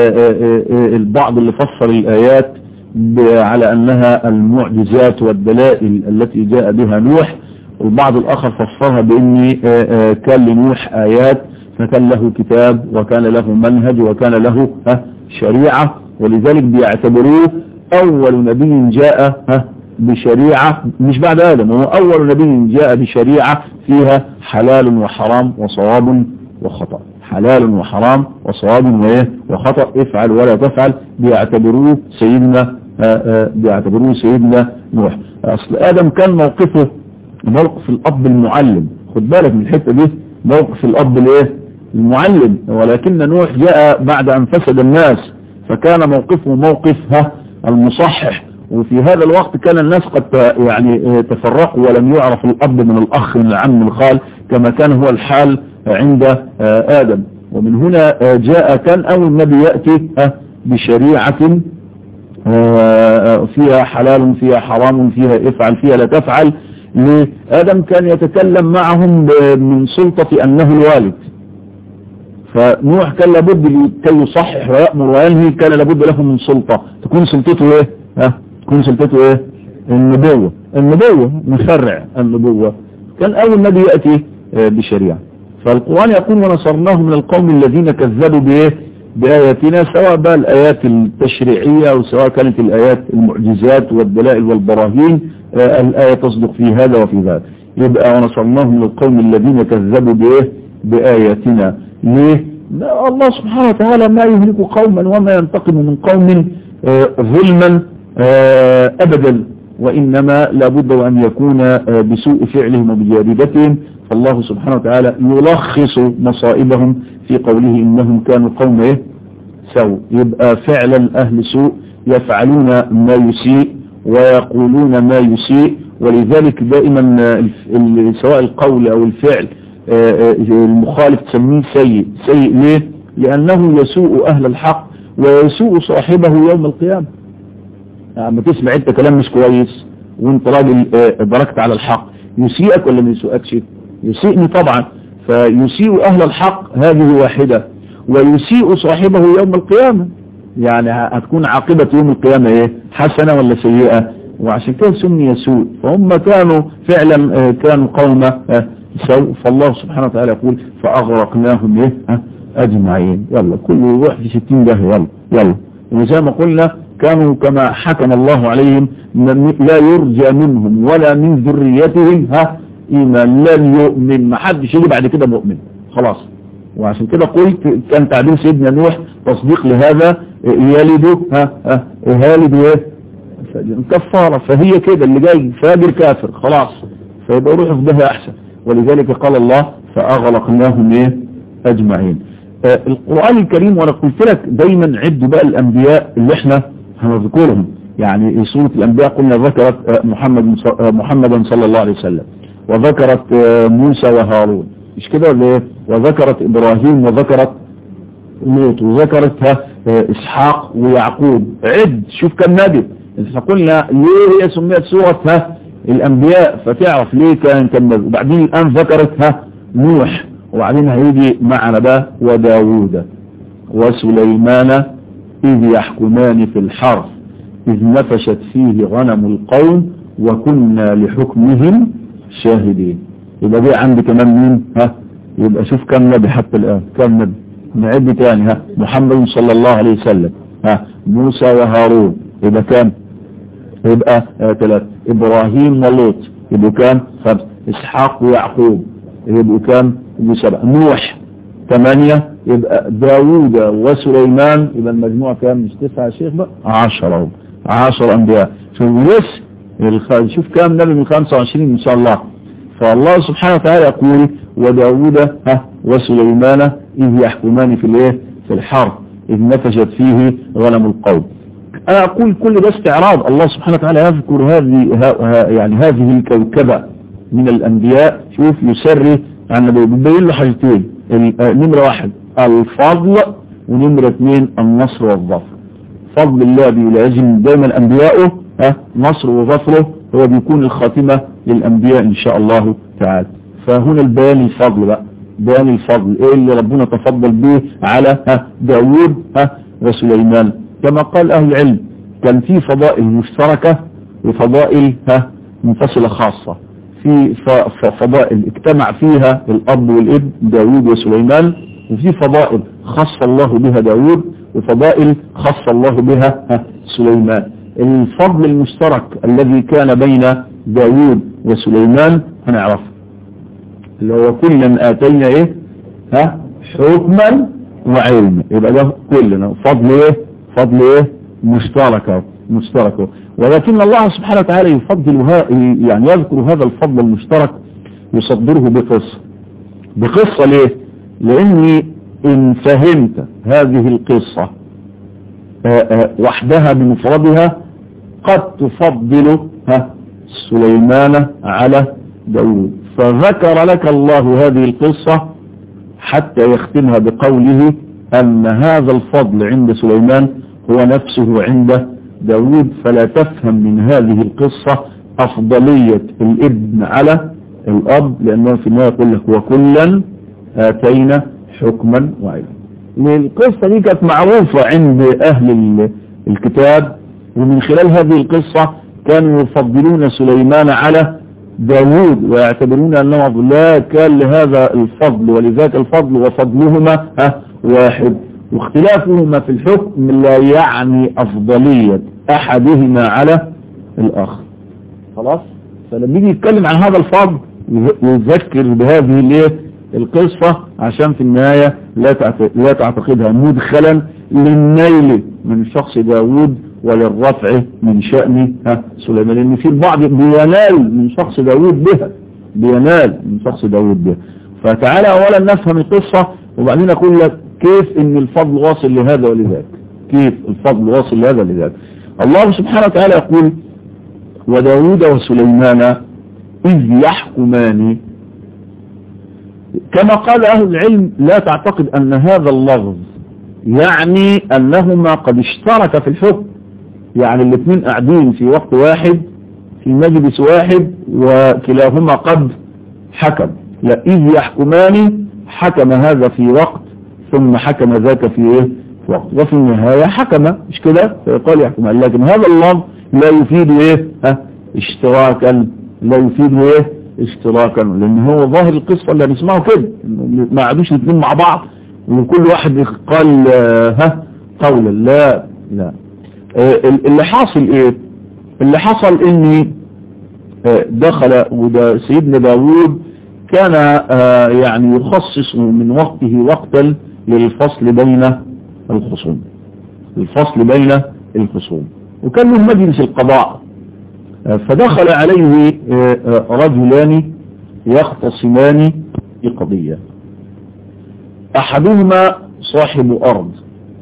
البعض اللي فسر الآيات على أنها المعجزات والدلائل التي جاء بها نوح والبعض الآخر فسرها بأن كان لنوح آيات فكان له كتاب وكان له منهج وكان له شريعة ولذلك بيعتبروه أول نبي جاء بشريعة مش بعد آدم هو أول نبي جاء بشريعة فيها حلال وحرام وصواب وخطأ حلال وحرام وصواب وايه وخطأ افعل ولا تفعل بيعتبروه سيدنا بيعتبروه سيدنا نوح اصل ادم كان موقفه موقف الاب المعلم خد بالك من الحتة دي موقف الاب الايه المعلم ولكن نوح جاء بعد ان فسد الناس فكان موقفه موقف ها المصحح وفي هذا الوقت كان الناس قد يعني تفرقوا ولم يعرف الاب من الاخ من العم من الخال كما كان هو الحال عند آدم ومن هنا جاء كان أول نبي يأتي بشريعة فيها حلال فيها حرام فيها افعل فيها لا تفعل آدم كان يتكلم معهم من سلطة أنه الوالد فنوح كان لابد كي يصحح ويأمر وينهي كان لابد له من سلطة تكون سلطته ايه ها تكون سلطته ايه النبوة النبوة مشرع النبوة كان أول نبي يأتي بشريعة فالقرآن يقول ونصرناه من القوم الذين كذبوا بإيه بآياتنا سواء بقى الآيات التشريعية أو سواء كانت الآيات المعجزات والدلائل والبراهين آه الآية تصدق في هذا وفي ذاك يبقى ونصرناه من القوم الذين كذبوا بإيه بآياتنا ليه لا الله سبحانه وتعالى ما يهلك قوما وما ينتقم من قوم آه ظلما آه أبدا وإنما لابد أن يكون بسوء فعلهم وبجاربتهم فالله سبحانه وتعالى يلخص مصائبهم في قوله إنهم كانوا قوم إيه سوء يبقى فعلا أهل سوء يفعلون ما يسيء ويقولون ما يسيء ولذلك دائما سواء القول أو الفعل المخالف تسميه سيء سيء ليه لأنه يسوء أهل الحق ويسوء صاحبه يوم القيامة لما تسمع انت كلام مش كويس وانت راجل دركت على الحق يسيئك ولا ما يسوءكش يسيئني طبعا فيسيء أهل الحق هذه واحدة ويسيء صاحبه يوم القيامة يعني هتكون عاقبة يوم القيامة ايه حسنة ولا سيئة وعشان كده سمي سوء فهم كانوا فعلا كانوا قوم سوء فالله سبحانه وتعالى يقول فأغرقناهم ايه أجمعين يلا كل روح في ستين ده يلا يلا وزي ما قلنا كانوا كما حكم الله عليهم لا يرجى منهم ولا من ذريتهم ها إيمان لن يؤمن ما حدش يجي بعد كده مؤمن خلاص وعشان كده قلت كان تعبير سيدنا نوح تصديق لهذا يلد ها ها يلد ايه كفارة فهي كده اللي جاي فاجر كافر خلاص فيبقى روح في ده احسن ولذلك قال الله فاغلقناهم ايه اجمعين آه القرآن الكريم وانا قلت لك دايما عدوا بقى الانبياء اللي احنا هنذكرهم يعني سورة الانبياء قلنا ذكرت آه محمد آه محمدا صلى الله عليه وسلم وذكرت موسى وهارون مش كده ولا ايه وذكرت ابراهيم وذكرت لوط وذكرت اسحاق ويعقوب عد شوف كم نبي احنا قلنا ليه هي سميت سورة ها الانبياء فتعرف ليه كان كم نبي وبعدين الان ذكرت ها نوح وبعدين هيجي معنا بقى وداوود وسليمان اذ يحكمان في الحرث اذ نفشت فيه غنم القوم وكنا لحكمهم شاهدين يبقى دي عندي كمان مين ها يبقى شوف كم نبي حتى الآن كم نبي نعد تاني ها محمد صلى الله عليه وسلم ها موسى وهارون يبقى كام يبقى ثلاثة آه إبراهيم ولوط يبقوا كام خمسة إسحاق ويعقوب يبقوا كام يبقوا سبعة نوح ثمانية يبقى داوود وسليمان يبقى المجموع كام مش تسعة يا شيخ بقى عشرة عشر أنبياء شوف لسه شوف كام نبي من 25 إن شاء الله فالله سبحانه وتعالى يقول وداود ها وسليمان إذ يحكمان في الايه في الحرب إذ نفجت فيه غنم القوم أنا أقول كل ده استعراض الله سبحانه وتعالى يذكر هذه يعني هذه الكوكبة من الأنبياء شوف يسري عن النبي بيبين له حاجتين نمرة واحد الفضل ونمرة اثنين النصر والظفر فضل الله بيلازم دايما أنبيائه ها نصر وظفره هو بيكون الخاتمة للأنبياء إن شاء الله تعالى فهنا البيان الفضل بقى بيان الفضل إيه اللي ربنا تفضل به على ها داود ها وسليمان كما قال أهل العلم كان في فضائل مشتركة وفضائل ها منفصلة خاصة في فضائل اجتمع فيها الأب والابن داود وسليمان وفي فضائل خص الله بها داود وفضائل خص الله بها ها سليمان الفضل المشترك الذي كان بين داود وسليمان هنعرفه اللي هو كلا آتينا ايه ها حكما وعلما يبقى ده كلنا فضل ايه فضل ايه مشترك مشترك ولكن الله سبحانه وتعالى يفضل يعني يذكر هذا الفضل المشترك يصدره بقصة بقصة ليه لاني ان فهمت هذه القصة وحدها بمفردها قد تفضل ها سليمان على داود فذكر لك الله هذه القصة حتى يختمها بقوله أن هذا الفضل عند سليمان هو نفسه عند داود فلا تفهم من هذه القصة أفضلية الابن على الأب لأنه في النهاية يقول لك وكلا آتينا حكما وعلما القصة دي كانت معروفة عند أهل الكتاب ومن خلال هذه القصة كانوا يفضلون سليمان على داود ويعتبرون أنه لا كان لهذا الفضل ولذلك الفضل وفضلهما واحد واختلافهما في الحكم لا يعني أفضلية أحدهما على الآخر خلاص فلما يجي يتكلم عن هذا الفضل يذكر بهذه الايه القصة عشان في النهاية لا لا تعتقدها مدخلا للنيل من شخص داود وللرفع من شأن ها سليمان لأن في البعض بينال من شخص داود بها بينال من شخص داود بها فتعالى أولا نفهم القصة وبعدين أقول لك كيف ان الفضل واصل لهذا ولذاك كيف الفضل واصل لهذا ولذاك الله سبحانه وتعالى يقول وداود وسليمان إذ يحكمان كما قال أهل العلم لا تعتقد أن هذا اللفظ يعني أنهما قد اشترك في الحكم يعني الاثنين قاعدين في وقت واحد في مجلس واحد وكلاهما قد حكم لا إذ يحكمان حكم هذا في وقت ثم حكم ذاك في ايه في وقت وفي النهاية حكم مش كده فيقال يحكم لكن هذا اللفظ لا يفيد ايه ها اشتراكا لا يفيد ايه اشتراكا لان هو ظاهر القصة اللي هنسمعه كده ما عادوش الاثنين مع بعض وكل واحد قال ها قولا لا لا اللي حاصل ايه اللي حصل اني دخل وده سيدنا داوود كان يعني يخصص من وقته وقتا للفصل بين الخصوم الفصل بين الخصوم وكان له مجلس القضاء فدخل عليه رجلان يختصمان في قضية أحدهما صاحب أرض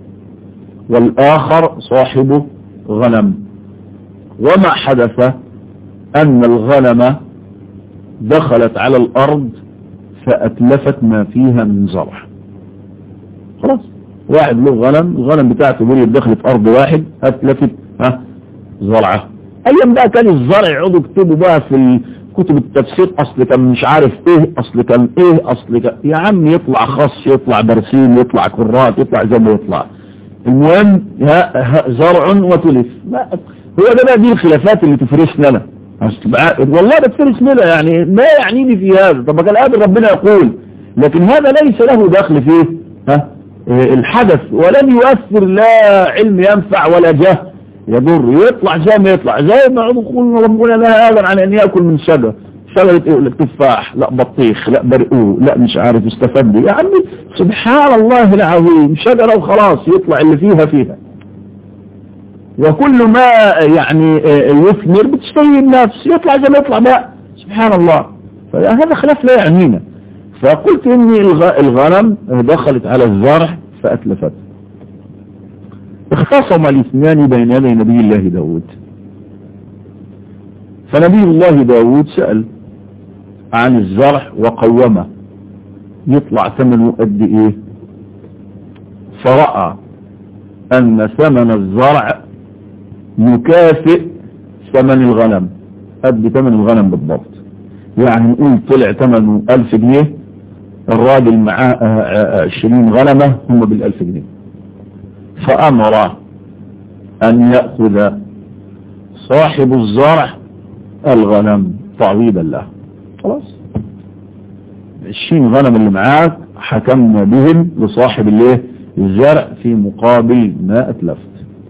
والآخر صاحب غنم وما حدث أن الغنم دخلت على الأرض فأتلفت ما فيها من زرع خلاص واحد له غنم الغنم بتاعته بني دخلت أرض واحد أتلفت ها زرعه أيام بقى كان الزرع يقعدوا يكتبوا بقى في كتب التفسير أصل كان مش عارف إيه أصل كان إيه أصل كان يا عم يطلع خص يطلع برسيم يطلع كرات يطلع زي ما يطلع المهم زرع وتلف هو ده بقى دي الخلافات اللي تفرسنا أنا والله بتفرس لنا يعني ما يعنيني في هذا طب كان قادر ربنا يقول لكن هذا ليس له دخل فيه ها الحدث ولن يؤثر لا علم ينفع ولا جهل يضر يطلع زي ما يطلع زي ما يقول ربنا لا هذا عن ان ياكل من شجر شجرة ايه لك تفاح لا بطيخ لا برقوق لا مش عارف استفاد يا عمي سبحان الله العظيم شجرة وخلاص يطلع اللي فيها فيها وكل ما يعني يثمر بتستوي النفس يطلع زي ما يطلع بقى سبحان الله فهذا خلاف لا يعنينا فقلت اني الغنم دخلت على الزرع فاتلفت اختصم الاثنان بين يدي نبي الله داود فنبي الله داود سأل عن الزرع وقومه يطلع ثمنه قد ايه فرأى ان ثمن الزرع يكافئ ثمن الغنم قد ثمن الغنم بالضبط يعني نقول طلع ثمنه ألف جنيه الراجل معاه عشرين غنمة هم بالألف جنيه فأمر أن يأخذ صاحب الزرع الغنم تعويضا له خلاص العشرين غنم اللي معاك حكمنا بهم لصاحب الايه الزرع في مقابل ما أتلفت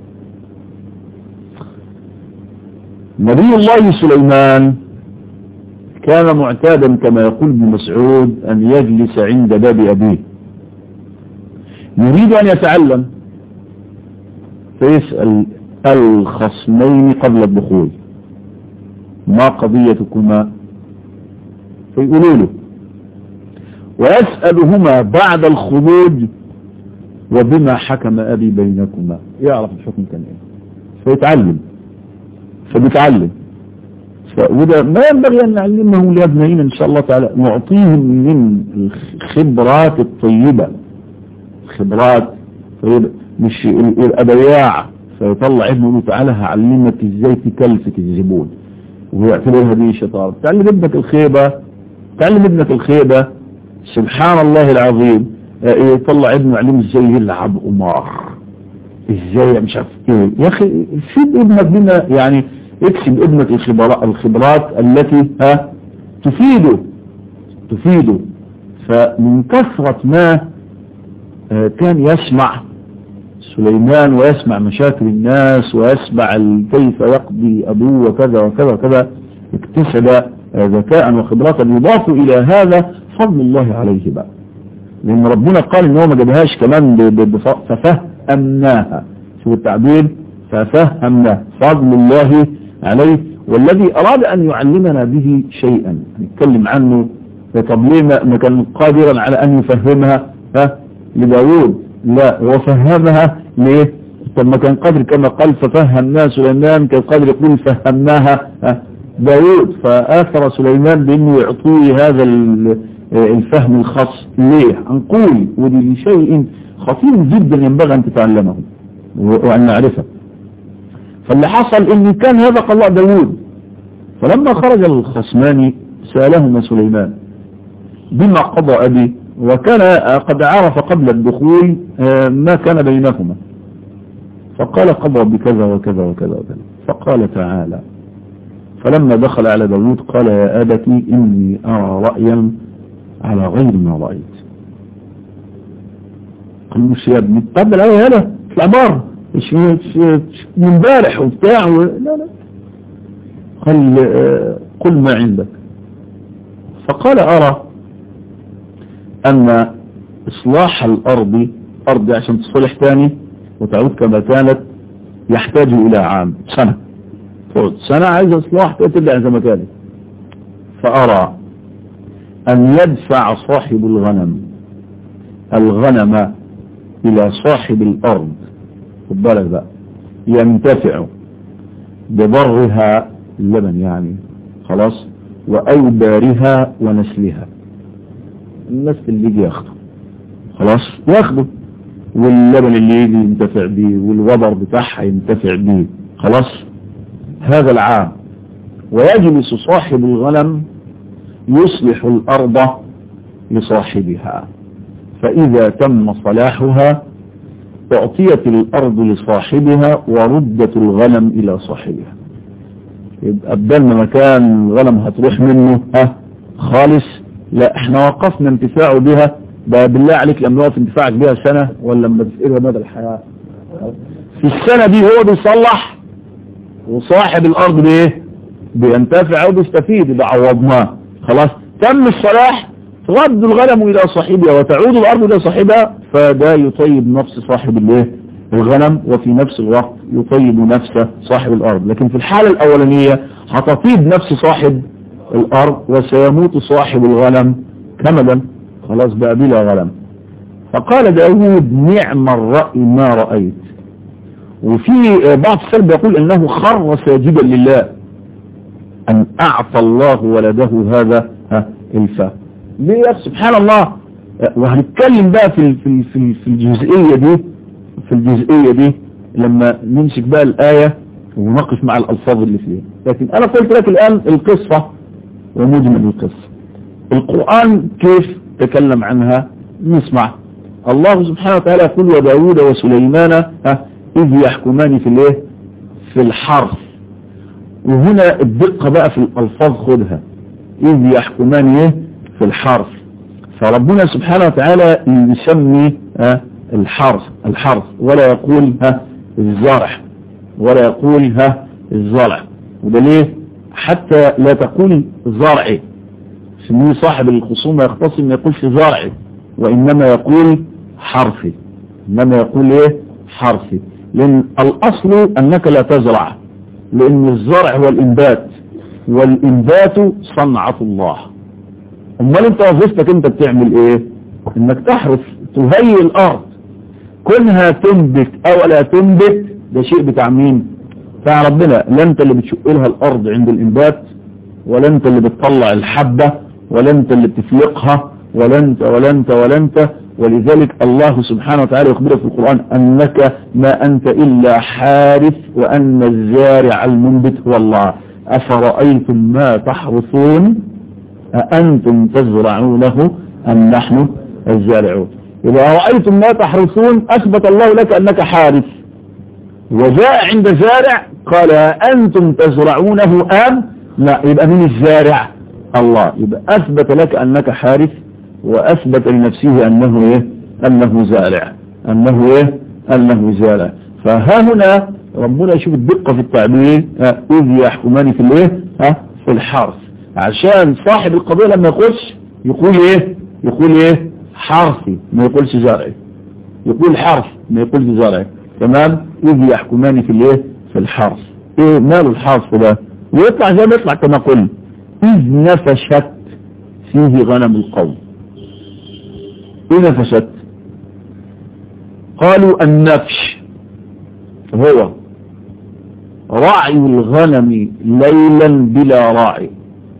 نبي الله سليمان كان معتادا كما يقول ابن مسعود أن يجلس عند باب أبيه يريد أن يتعلم فيسأل الخصمين قبل الدخول ما قضيتكما فيقولوا له ويسألهما بعد الخروج وبما حكم أبي بينكما يعرف الحكم كان ايه فيتعلم فبيتعلم وده ما ينبغي أن نعلمه لأبنائنا إن شاء الله تعالى نعطيهم من الخبرات الطيبة خبرات طيبة مش الأبياع فيطلع ابنه يقول تعالى هعلمك ازاي تكلفت الزبون ويعتبرها دي شطارة تعلم ابنك الخيبة تعلم ابنك الخيبة سبحان الله العظيم يطلع ابنه يعلمه ازاي يلعب قمار ازاي مش عارف ايه يا اخي سيب ابنك بنا يعني اكسب ابنك الخبرات, الخبرات التي ها تفيده تفيده فمن كثرة ما كان يسمع سليمان ويسمع مشاكل الناس ويسمع كيف يقضي أبوه وكذا وكذا وكذا اكتسب ذكاء وخبرات يضاف إلى هذا فضل الله عليه بقى لأن ربنا قال إن هو ما جابهاش كمان ففهمناها شوف التعبير ففهمنا فضل الله عليه والذي أراد أن يعلمنا به شيئا نتكلم عنه طب ليه ما كان قادرا على أن يفهمها ها لداود لا وفهمها ليه طب ما كان قادر كما قال ففهمنا سليمان كان قادر يقول فهمناها ها داود فآثر سليمان بأنه يعطيه هذا الفهم الخاص ليه هنقول ودي لشيء خطير جدا ينبغي أن تتعلمه وأن نعرفه فاللي حصل ان كان هذا قضاء داود فلما خرج الخصمان سألهما سليمان بما قضى أبي وكان قد عرف قبل الدخول ما كان بينهما فقال قضى بكذا وكذا وكذا وكذا فقال تعالى فلما دخل على داود قال يا أبتي إني أرى رأيا على غير ما رأيت قال له يا ابني طب الآية هنا اطلع بره مش من امبارح وبتاع و... لا لا قال قل ما عندك فقال أرى أن إصلاح الأرض أرض عشان تصلح تاني وتعود كما كانت يحتاج إلى عام سنة تقعد سنة عايز إصلاح ترجع زي ما كانت فأرى أن يدفع صاحب الغنم الغنم إلى صاحب الأرض خد بالك بقى ينتفع بضرها اللبن يعني خلاص وأوبارها ونسلها النسل اللي يجي ياخده خلاص ياخده واللبن اللي يجي ينتفع بيه والوبر بتاعها ينتفع بيه خلاص هذا العام ويجلس صاحب الغنم يصلح الأرض لصاحبها فإذا تم صلاحها أعطيت الأرض لصاحبها وردت الغنم إلى صاحبها يبقى بدل ما مكان الغنم هتروح منه ها خالص لا احنا وقفنا انتفاعه بها ده بالله عليك لما نقف انتفاعك بها سنة ولا لما تفقدها مدى الحياة في السنة دي هو بيصلح وصاحب الأرض بايه بينتفع وبيستفيد يبقى عوضناه خلاص تم الصلاح ترد الغنم إلى صاحبها وتعود الأرض إلى صاحبها فده يطيب نفس صاحب الايه الغنم وفي نفس الوقت يطيب نفس صاحب الأرض لكن في الحالة الأولانية هتطيب نفس صاحب الأرض وسيموت صاحب الغنم كمدا خلاص بقى بلا غنم فقال داود نعم الرأي ما رأيت وفي بعض السلب يقول انه خر ساجدا لله ان اعطى الله ولده هذا الفهم ليه سبحان الله وهنتكلم بقى في في في في الجزئية دي في الجزئية دي لما نمسك بقى الآية ونناقش مع الألفاظ اللي فيها لكن أنا قلت لك الآن القصة ومجمل القصة القرآن كيف تكلم عنها نسمع الله سبحانه وتعالى يقول وداود وسليمان إذ يحكمان في الايه في الحرف وهنا الدقة بقى في الألفاظ خدها إذ يحكمان ايه في الحرف فربنا سبحانه وتعالى يسمي الحرف الحرف ولا يقول ها الزرع ولا يقول ها الزرع وده ليه حتى لا تقول زرعي سميه صاحب الخصومة يختصم ما يقولش زرعي وإنما يقول حرفي إنما يقول إيه حرفي لأن الأصل أنك لا تزرع لأن الزرع هو الإنبات والإنبات صنعة الله امال انت وظيفتك انت بتعمل ايه انك تحرث تهيئ الارض كونها تنبت او لا تنبت ده شيء بتاع مين بتاع ربنا لا انت اللي بتشق لها الارض عند الانبات ولا انت اللي بتطلع الحبة ولا انت اللي بتفلقها ولا انت ولا انت ولا انت ولذلك الله سبحانه وتعالى يخبر في القرآن انك ما انت الا حارث وان الزارع المنبت هو الله افرأيتم ما تحرثون أأنتم تزرعونه أم نحن الزارعون إذا رأيتم ما تحرثون أثبت الله لك أنك حارث وجاء عند زارع قال أنتم تزرعونه أم لا يبقى من الزارع الله يبقى أثبت لك أنك حارث وأثبت لنفسه أنه إيه أنه زارع أنه إيه أنه زارع فها هنا ربنا يشوف الدقة في التعبير إذ يحكمان في الإيه في الحرث عشان صاحب القضية لما يخش يقول ايه يقول ايه حرفي ما يقولش زرعي يقول حرف ما يقولش زرعي تمام إذ يحكمان في الايه في الحرث ايه مال الحرث ده ويطلع زي ما يطلع كما قلنا إذ نفشت فيه غنم القوم ايه نفشت قالوا النفش هو رعي الغنم ليلا بلا راعي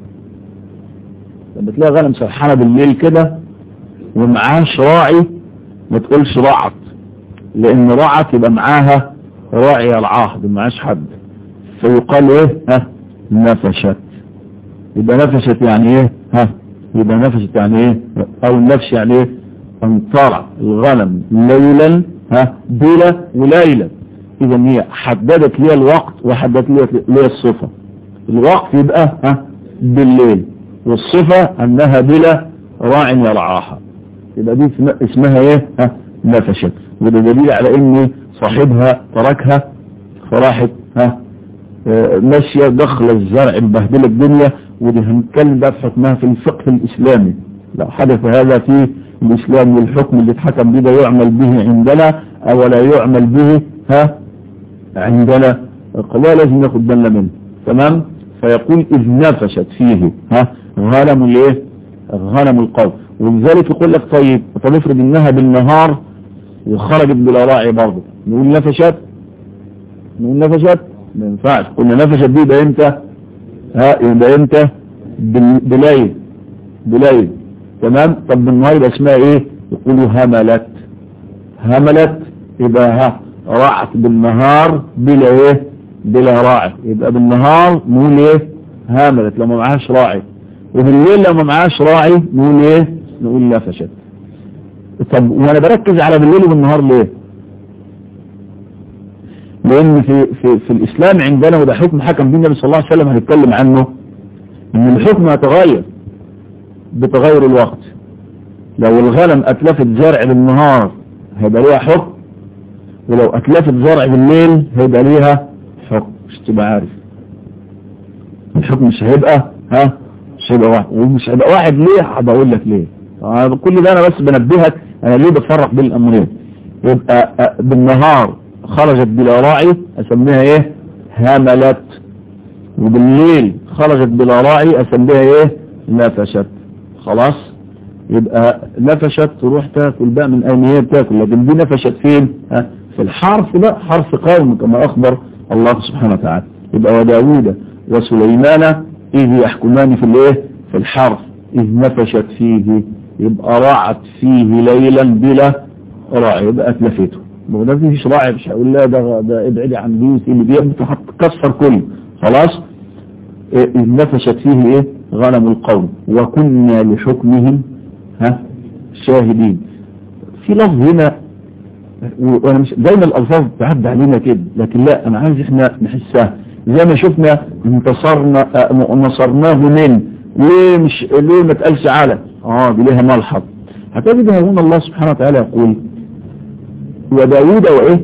لما تلاقي غنم سرحانه بالليل كده ومعاش راعي ما تقولش رعت لان رعت يبقى معاها راعي العهد معاش حد فيقال ايه ها نفشت يبقى نفشت يعني ايه ها يبقى نفشت يعني ايه او النفش يعني ايه ان ترى الغنم ليلا ها بلا وليلا اذا هي حددت لي الوقت وحددت لي الصفة الوقت يبقى ها بالليل والصفة انها بلا راع يرعاها يبقى دي اسمها ايه ها نفشت وده دليل على ان صاحبها تركها فراحت ها ماشية دخل الزرع مبهدلة الدنيا ودي هنتكلم بقى في حكمها في الفقه الاسلامي لو حدث هذا في الاسلام والحكم اللي اتحكم به ده يعمل به عندنا او لا يعمل به ها عندنا القضاء لازم ناخد بالنا منه تمام فيقول اذ نفشت فيه ها غنم الايه غنم القوم ولذلك يقول لك طيب طب افرض انها بالنهار وخرجت بلا راعي برضه نقول نفشت نقول نفشت ما ينفعش قلنا نفشت دي يبقى امتى ها يبقى امتى بليل بليل تمام طب بالنهار يبقى اسمها ايه يقولوا هملت هملت يبقى ها رعت بالنهار بلا ايه بلا راعي يبقى بالنهار نقول ايه هملت لما معهاش راعي وبالليل لما معهاش راعي نقول ايه نقول نفشت طب وانا بركز على بالليل وبالنهار ليه لان في, في, في الاسلام عندنا وده حكم حكم به النبي صلى الله عليه وسلم هنتكلم عنه ان الحكم يتغير بتغير الوقت لو الغنم اتلفت زرع بالنهار هيبقى ليها حكم ولو اتلفت زرع بالليل هيبقى ليها حكم مش تبقى عارف الحكم مش هيبقى ها مش هيبقى واحد ومش هيبقى واحد ليه هبقول لك ليه كل ده انا بس بنبهك انا ليه بتفرق بين الامرين يبقى بالنهار خرجت بلا راعي اسميها ايه هملت وبالليل خرجت بلا راعي اسميها ايه نفشت خلاص يبقى نفشت تروح تاكل بقى من اين هي بتاكل لكن دي نفشت فين ها في الحرف بقى حرف قوم كما اخبر الله سبحانه وتعالى يبقى وداوود وسليمان اذ يحكمان في الايه في الحرف اذ نفشت فيه يبقى رعت فيه ليلا بلا راعي يبقى اتلفته ما ده فيش راعي مش هقول لا ده ده ابعدي عن دي اللي بيبقى هتكسر كله خلاص إذ نفشت فيه ايه غنم القوم وكنا لحكمهم ها شاهدين في لفظ هنا وانا مش دايما الالفاظ تعدي علينا كده لكن لا انا عايز احنا نحسها زي ما شفنا انتصرنا نصرناه من ليه مش ليه ما تقالش على اه دي ليها ملحظ هتجد هنا الله سبحانه وتعالى يقول وداود وايه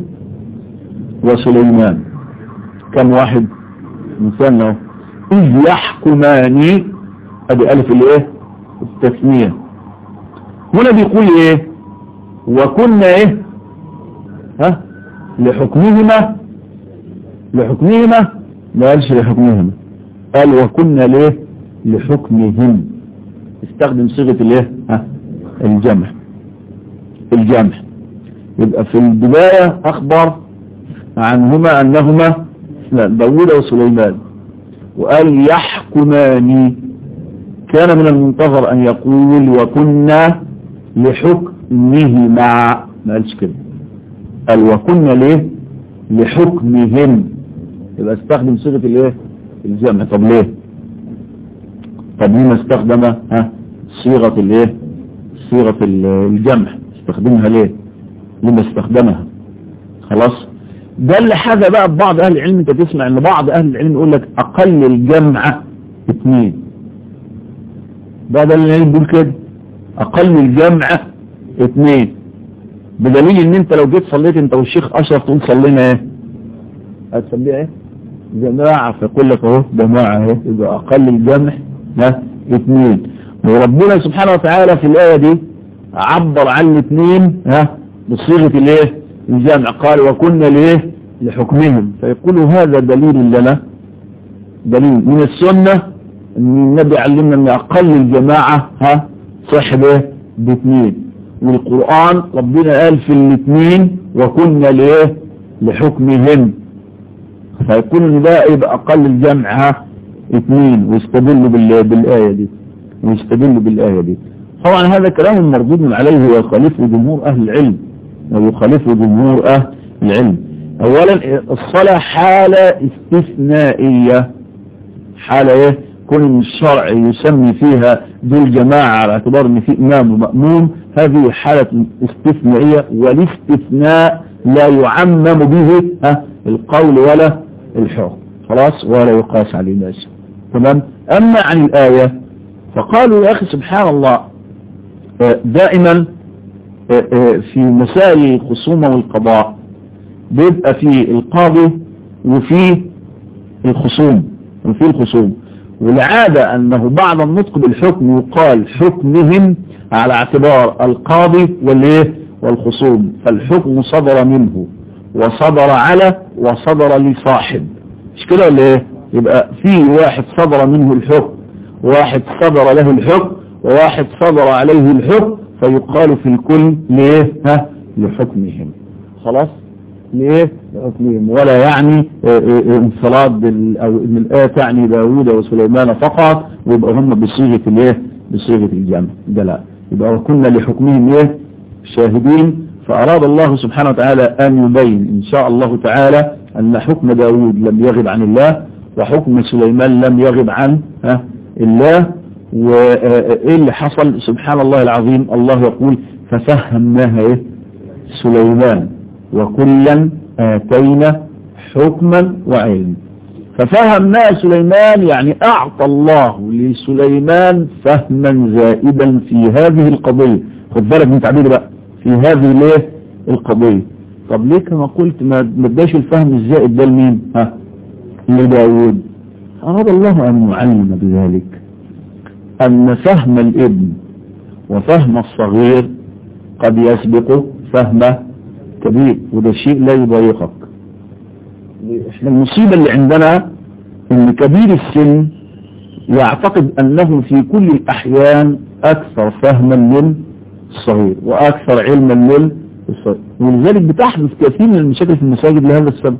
وسليمان كم واحد مثلنا اذ يحكمان ادي الف الايه التثنية هنا بيقول ايه وكنا ايه ها لحكمهما لحكمهما ما قالش لحكمهما قال وكنا ليه لحكمهم استخدم صيغة الايه ها الجمع الجمع يبقى في البداية اخبر عنهما انهما داود وسليمان وقال يحكمان كان من المنتظر ان يقول وكنا لحكمهما ما قالش كده قال وكنا ليه لحكمهم يبقى استخدم صيغة الايه الجمع طب ليه طب ليه ما استخدم ها صيغة الايه صيغة الجمع استخدمها ليه لما استخدمها خلاص ده اللي حاجة بقى ببعض اهل العلم انت تسمع ان بعض اهل العلم يقول لك اقل الجمع اثنين بعض اهل العلم بيقول كده اقل الجمع اثنين بدليل ان انت لو جيت صليت انت والشيخ اشرف تقول صلينا ايه هتسميها ايه جماعة فيقول لك اهو جماعة اهو يبقى اقل الجمع ها اثنين وربنا سبحانه وتعالى في الاية دي عبر عن الاثنين ها بصيغة الايه الجمع قال وكنا ليه لحكمهم فيقولوا هذا دليل لنا دليل من السنة ان النبي علمنا ان اقل الجماعة ها صحبه باثنين والقرآن ربنا قال في الاثنين وكنا ليه لحكمهم فيكون ان ده يبقى اقل الجمع ها اثنين ويستدلوا بالآية دي ويستدلوا بالآية دي طبعا هذا كلام مردود عليه ويخالفه جمهور اهل العلم ويخالفه جمهور اهل العلم اولا الصلاة حالة استثنائية حالة ايه كون الشرع يسمي فيها ذو الجماعة على اعتبار ان في امام ومأموم هذه حالة استثنائية والاستثناء لا يعمم به ها القول ولا الحكم خلاص ولا يقاس عليه الناس تمام اما عن الآية فقالوا يا اخي سبحان الله دائما في مسائل الخصومة والقضاء بيبقى في القاضي وفي الخصوم وفي الخصوم والعادة أنه بعد النطق بالحكم يقال حكمهم على اعتبار القاضي والايه والخصوم فالحكم صدر منه وصدر على وصدر لصاحب مش كده ولا ايه يبقى في واحد صدر منه الحكم واحد صدر له الحكم وواحد صدر عليه الحكم فيقال في الكل ليه ها لحكمهم خلاص ليه لحكمهم ولا يعني انفراد او ان الايه تعني داوود وسليمان فقط ويبقى هم بصيغه الايه بصيغه الجمع ده لا يبقى وكنا لحكمهم ايه شاهدين فاراد الله سبحانه وتعالى ان يبين ان شاء الله تعالى ان حكم داوود لم يغب عن الله وحكم سليمان لم يغب عن ها الله وايه اللي حصل سبحان الله العظيم الله يقول ففهمناها ايه سليمان وكلا آتينا حكما وعلما ففهمناها سليمان يعني أعطى الله لسليمان فهما زائدا في هذه القضية خد بالك من تعبيري بقى في هذه ليه القضية طب ليه كما قلت ما اداش الفهم الزائد ده لمين ها لداود أراد الله أن يعلم بذلك أن فهم الابن وفهم الصغير قد يسبق فهم كبير وده شيء لا يضايقك احنا المصيبة اللي عندنا ان كبير السن يعتقد انه في كل الاحيان اكثر فهما من الصغير واكثر علما من الصغير ولذلك بتحدث كثير من المشاكل في المساجد لهذا السبب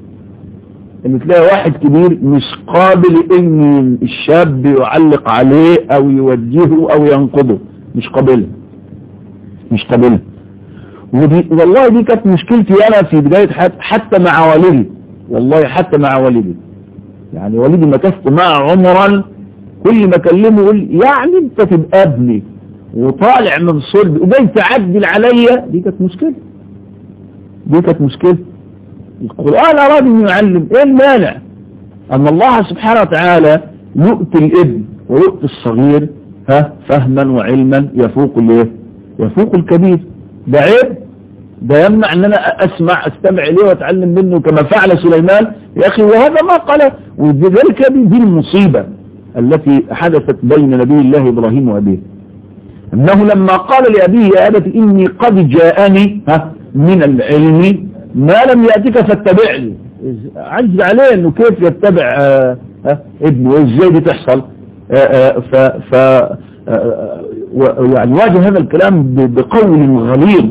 ان تلاقي واحد كبير مش قابل ان الشاب يعلق عليه او يوجهه او ينقضه مش قابلها مش قابلها ودي والله دي كانت مشكلتي انا في بداية حياتي حتى مع والدي والله حتى مع والدي يعني والدي مكثت معه عمرا كل ما اكلمه يقول يعني انت تبقى ابني وطالع من صلبي وجاي تعدل عليا دي كانت مشكلة دي كانت مشكلة القرآن اراد ان يعلم ايه المانع ان الله سبحانه وتعالى يؤتي الابن ويؤتي الصغير ها فهما وعلما يفوق الايه يفوق الكبير ده عيب ده يمنع ان انا اسمع استمع اليه واتعلم منه كما فعل سليمان يا اخي وهذا ما قال ولذلك دي المصيبة التي حدثت بين نبي الله ابراهيم وابيه انه لما قال لابيه يا ابت اني قد جاءني ها من العلم ما لم يأتك فاتبعني عجز عليه انه كيف يتبع آآ آآ ابنه وازاي دي تحصل آآ ف, ف يعني واجه هذا الكلام بقول غليظ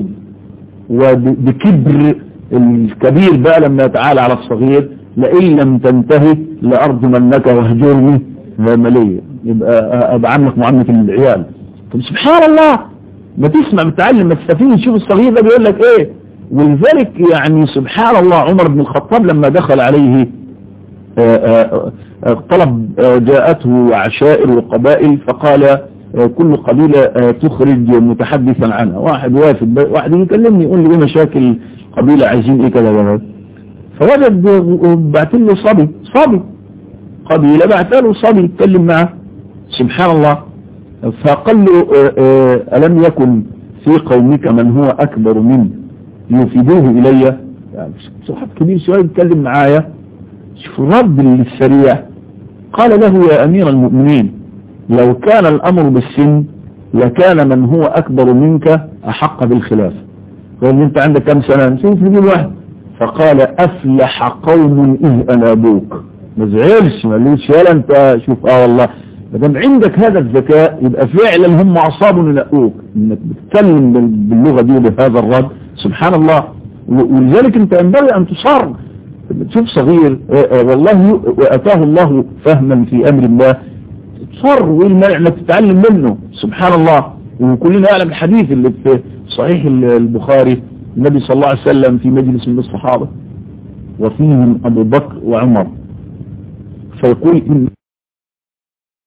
وبكبر الكبير بقى لما يتعالى على الصغير لئن لم تنتهي لأرجمنك واهجرني مالية يبقى أبقى عنك معاملة العيال طب سبحان الله ما تسمع متعلم ما تستفيد تشوف الصغير ده بيقول لك ايه ولذلك يعني سبحان الله عمر بن الخطاب لما دخل عليه آآ آآ طلب جاءته عشائر وقبائل فقال كل قبيلة تخرج متحدثا عنها واحد وافد واحد يكلمني يقول لي ايه مشاكل قبيلة عايزين ايه كذا كذا فوجد بعت له صبي صبي قبيلة بعت له صبي يتكلم معه سبحان الله فقال له ألم يكن في قومك من هو أكبر منه يفيدوه إلي يعني صحاب كبير شوية يتكلم معايا شوف الرد السريع قال له يا أمير المؤمنين لو كان الأمر بالسن لكان من هو أكبر منك أحق بالخلاف قال انت عندك كم سنة شوف نجيب واحد فقال افلح قوم اذ انابوك ما زعلش ما قالوش يلا انت شوف اه والله ما دام عندك هذا الذكاء يبقى فعلا هم اصابوا ينقوك انك بتتكلم باللغه دي وبهذا الرد سبحان الله ولذلك انت ينبغي ان تصر تشوف صغير والله واتاه الله فهما في امر الله تصر والمانع انك تتعلم منه سبحان الله وكلنا يعلم الحديث اللي في صحيح البخاري النبي صلى الله عليه وسلم في مجلس من الصحابه وفيهم ابو بكر وعمر فيقول إن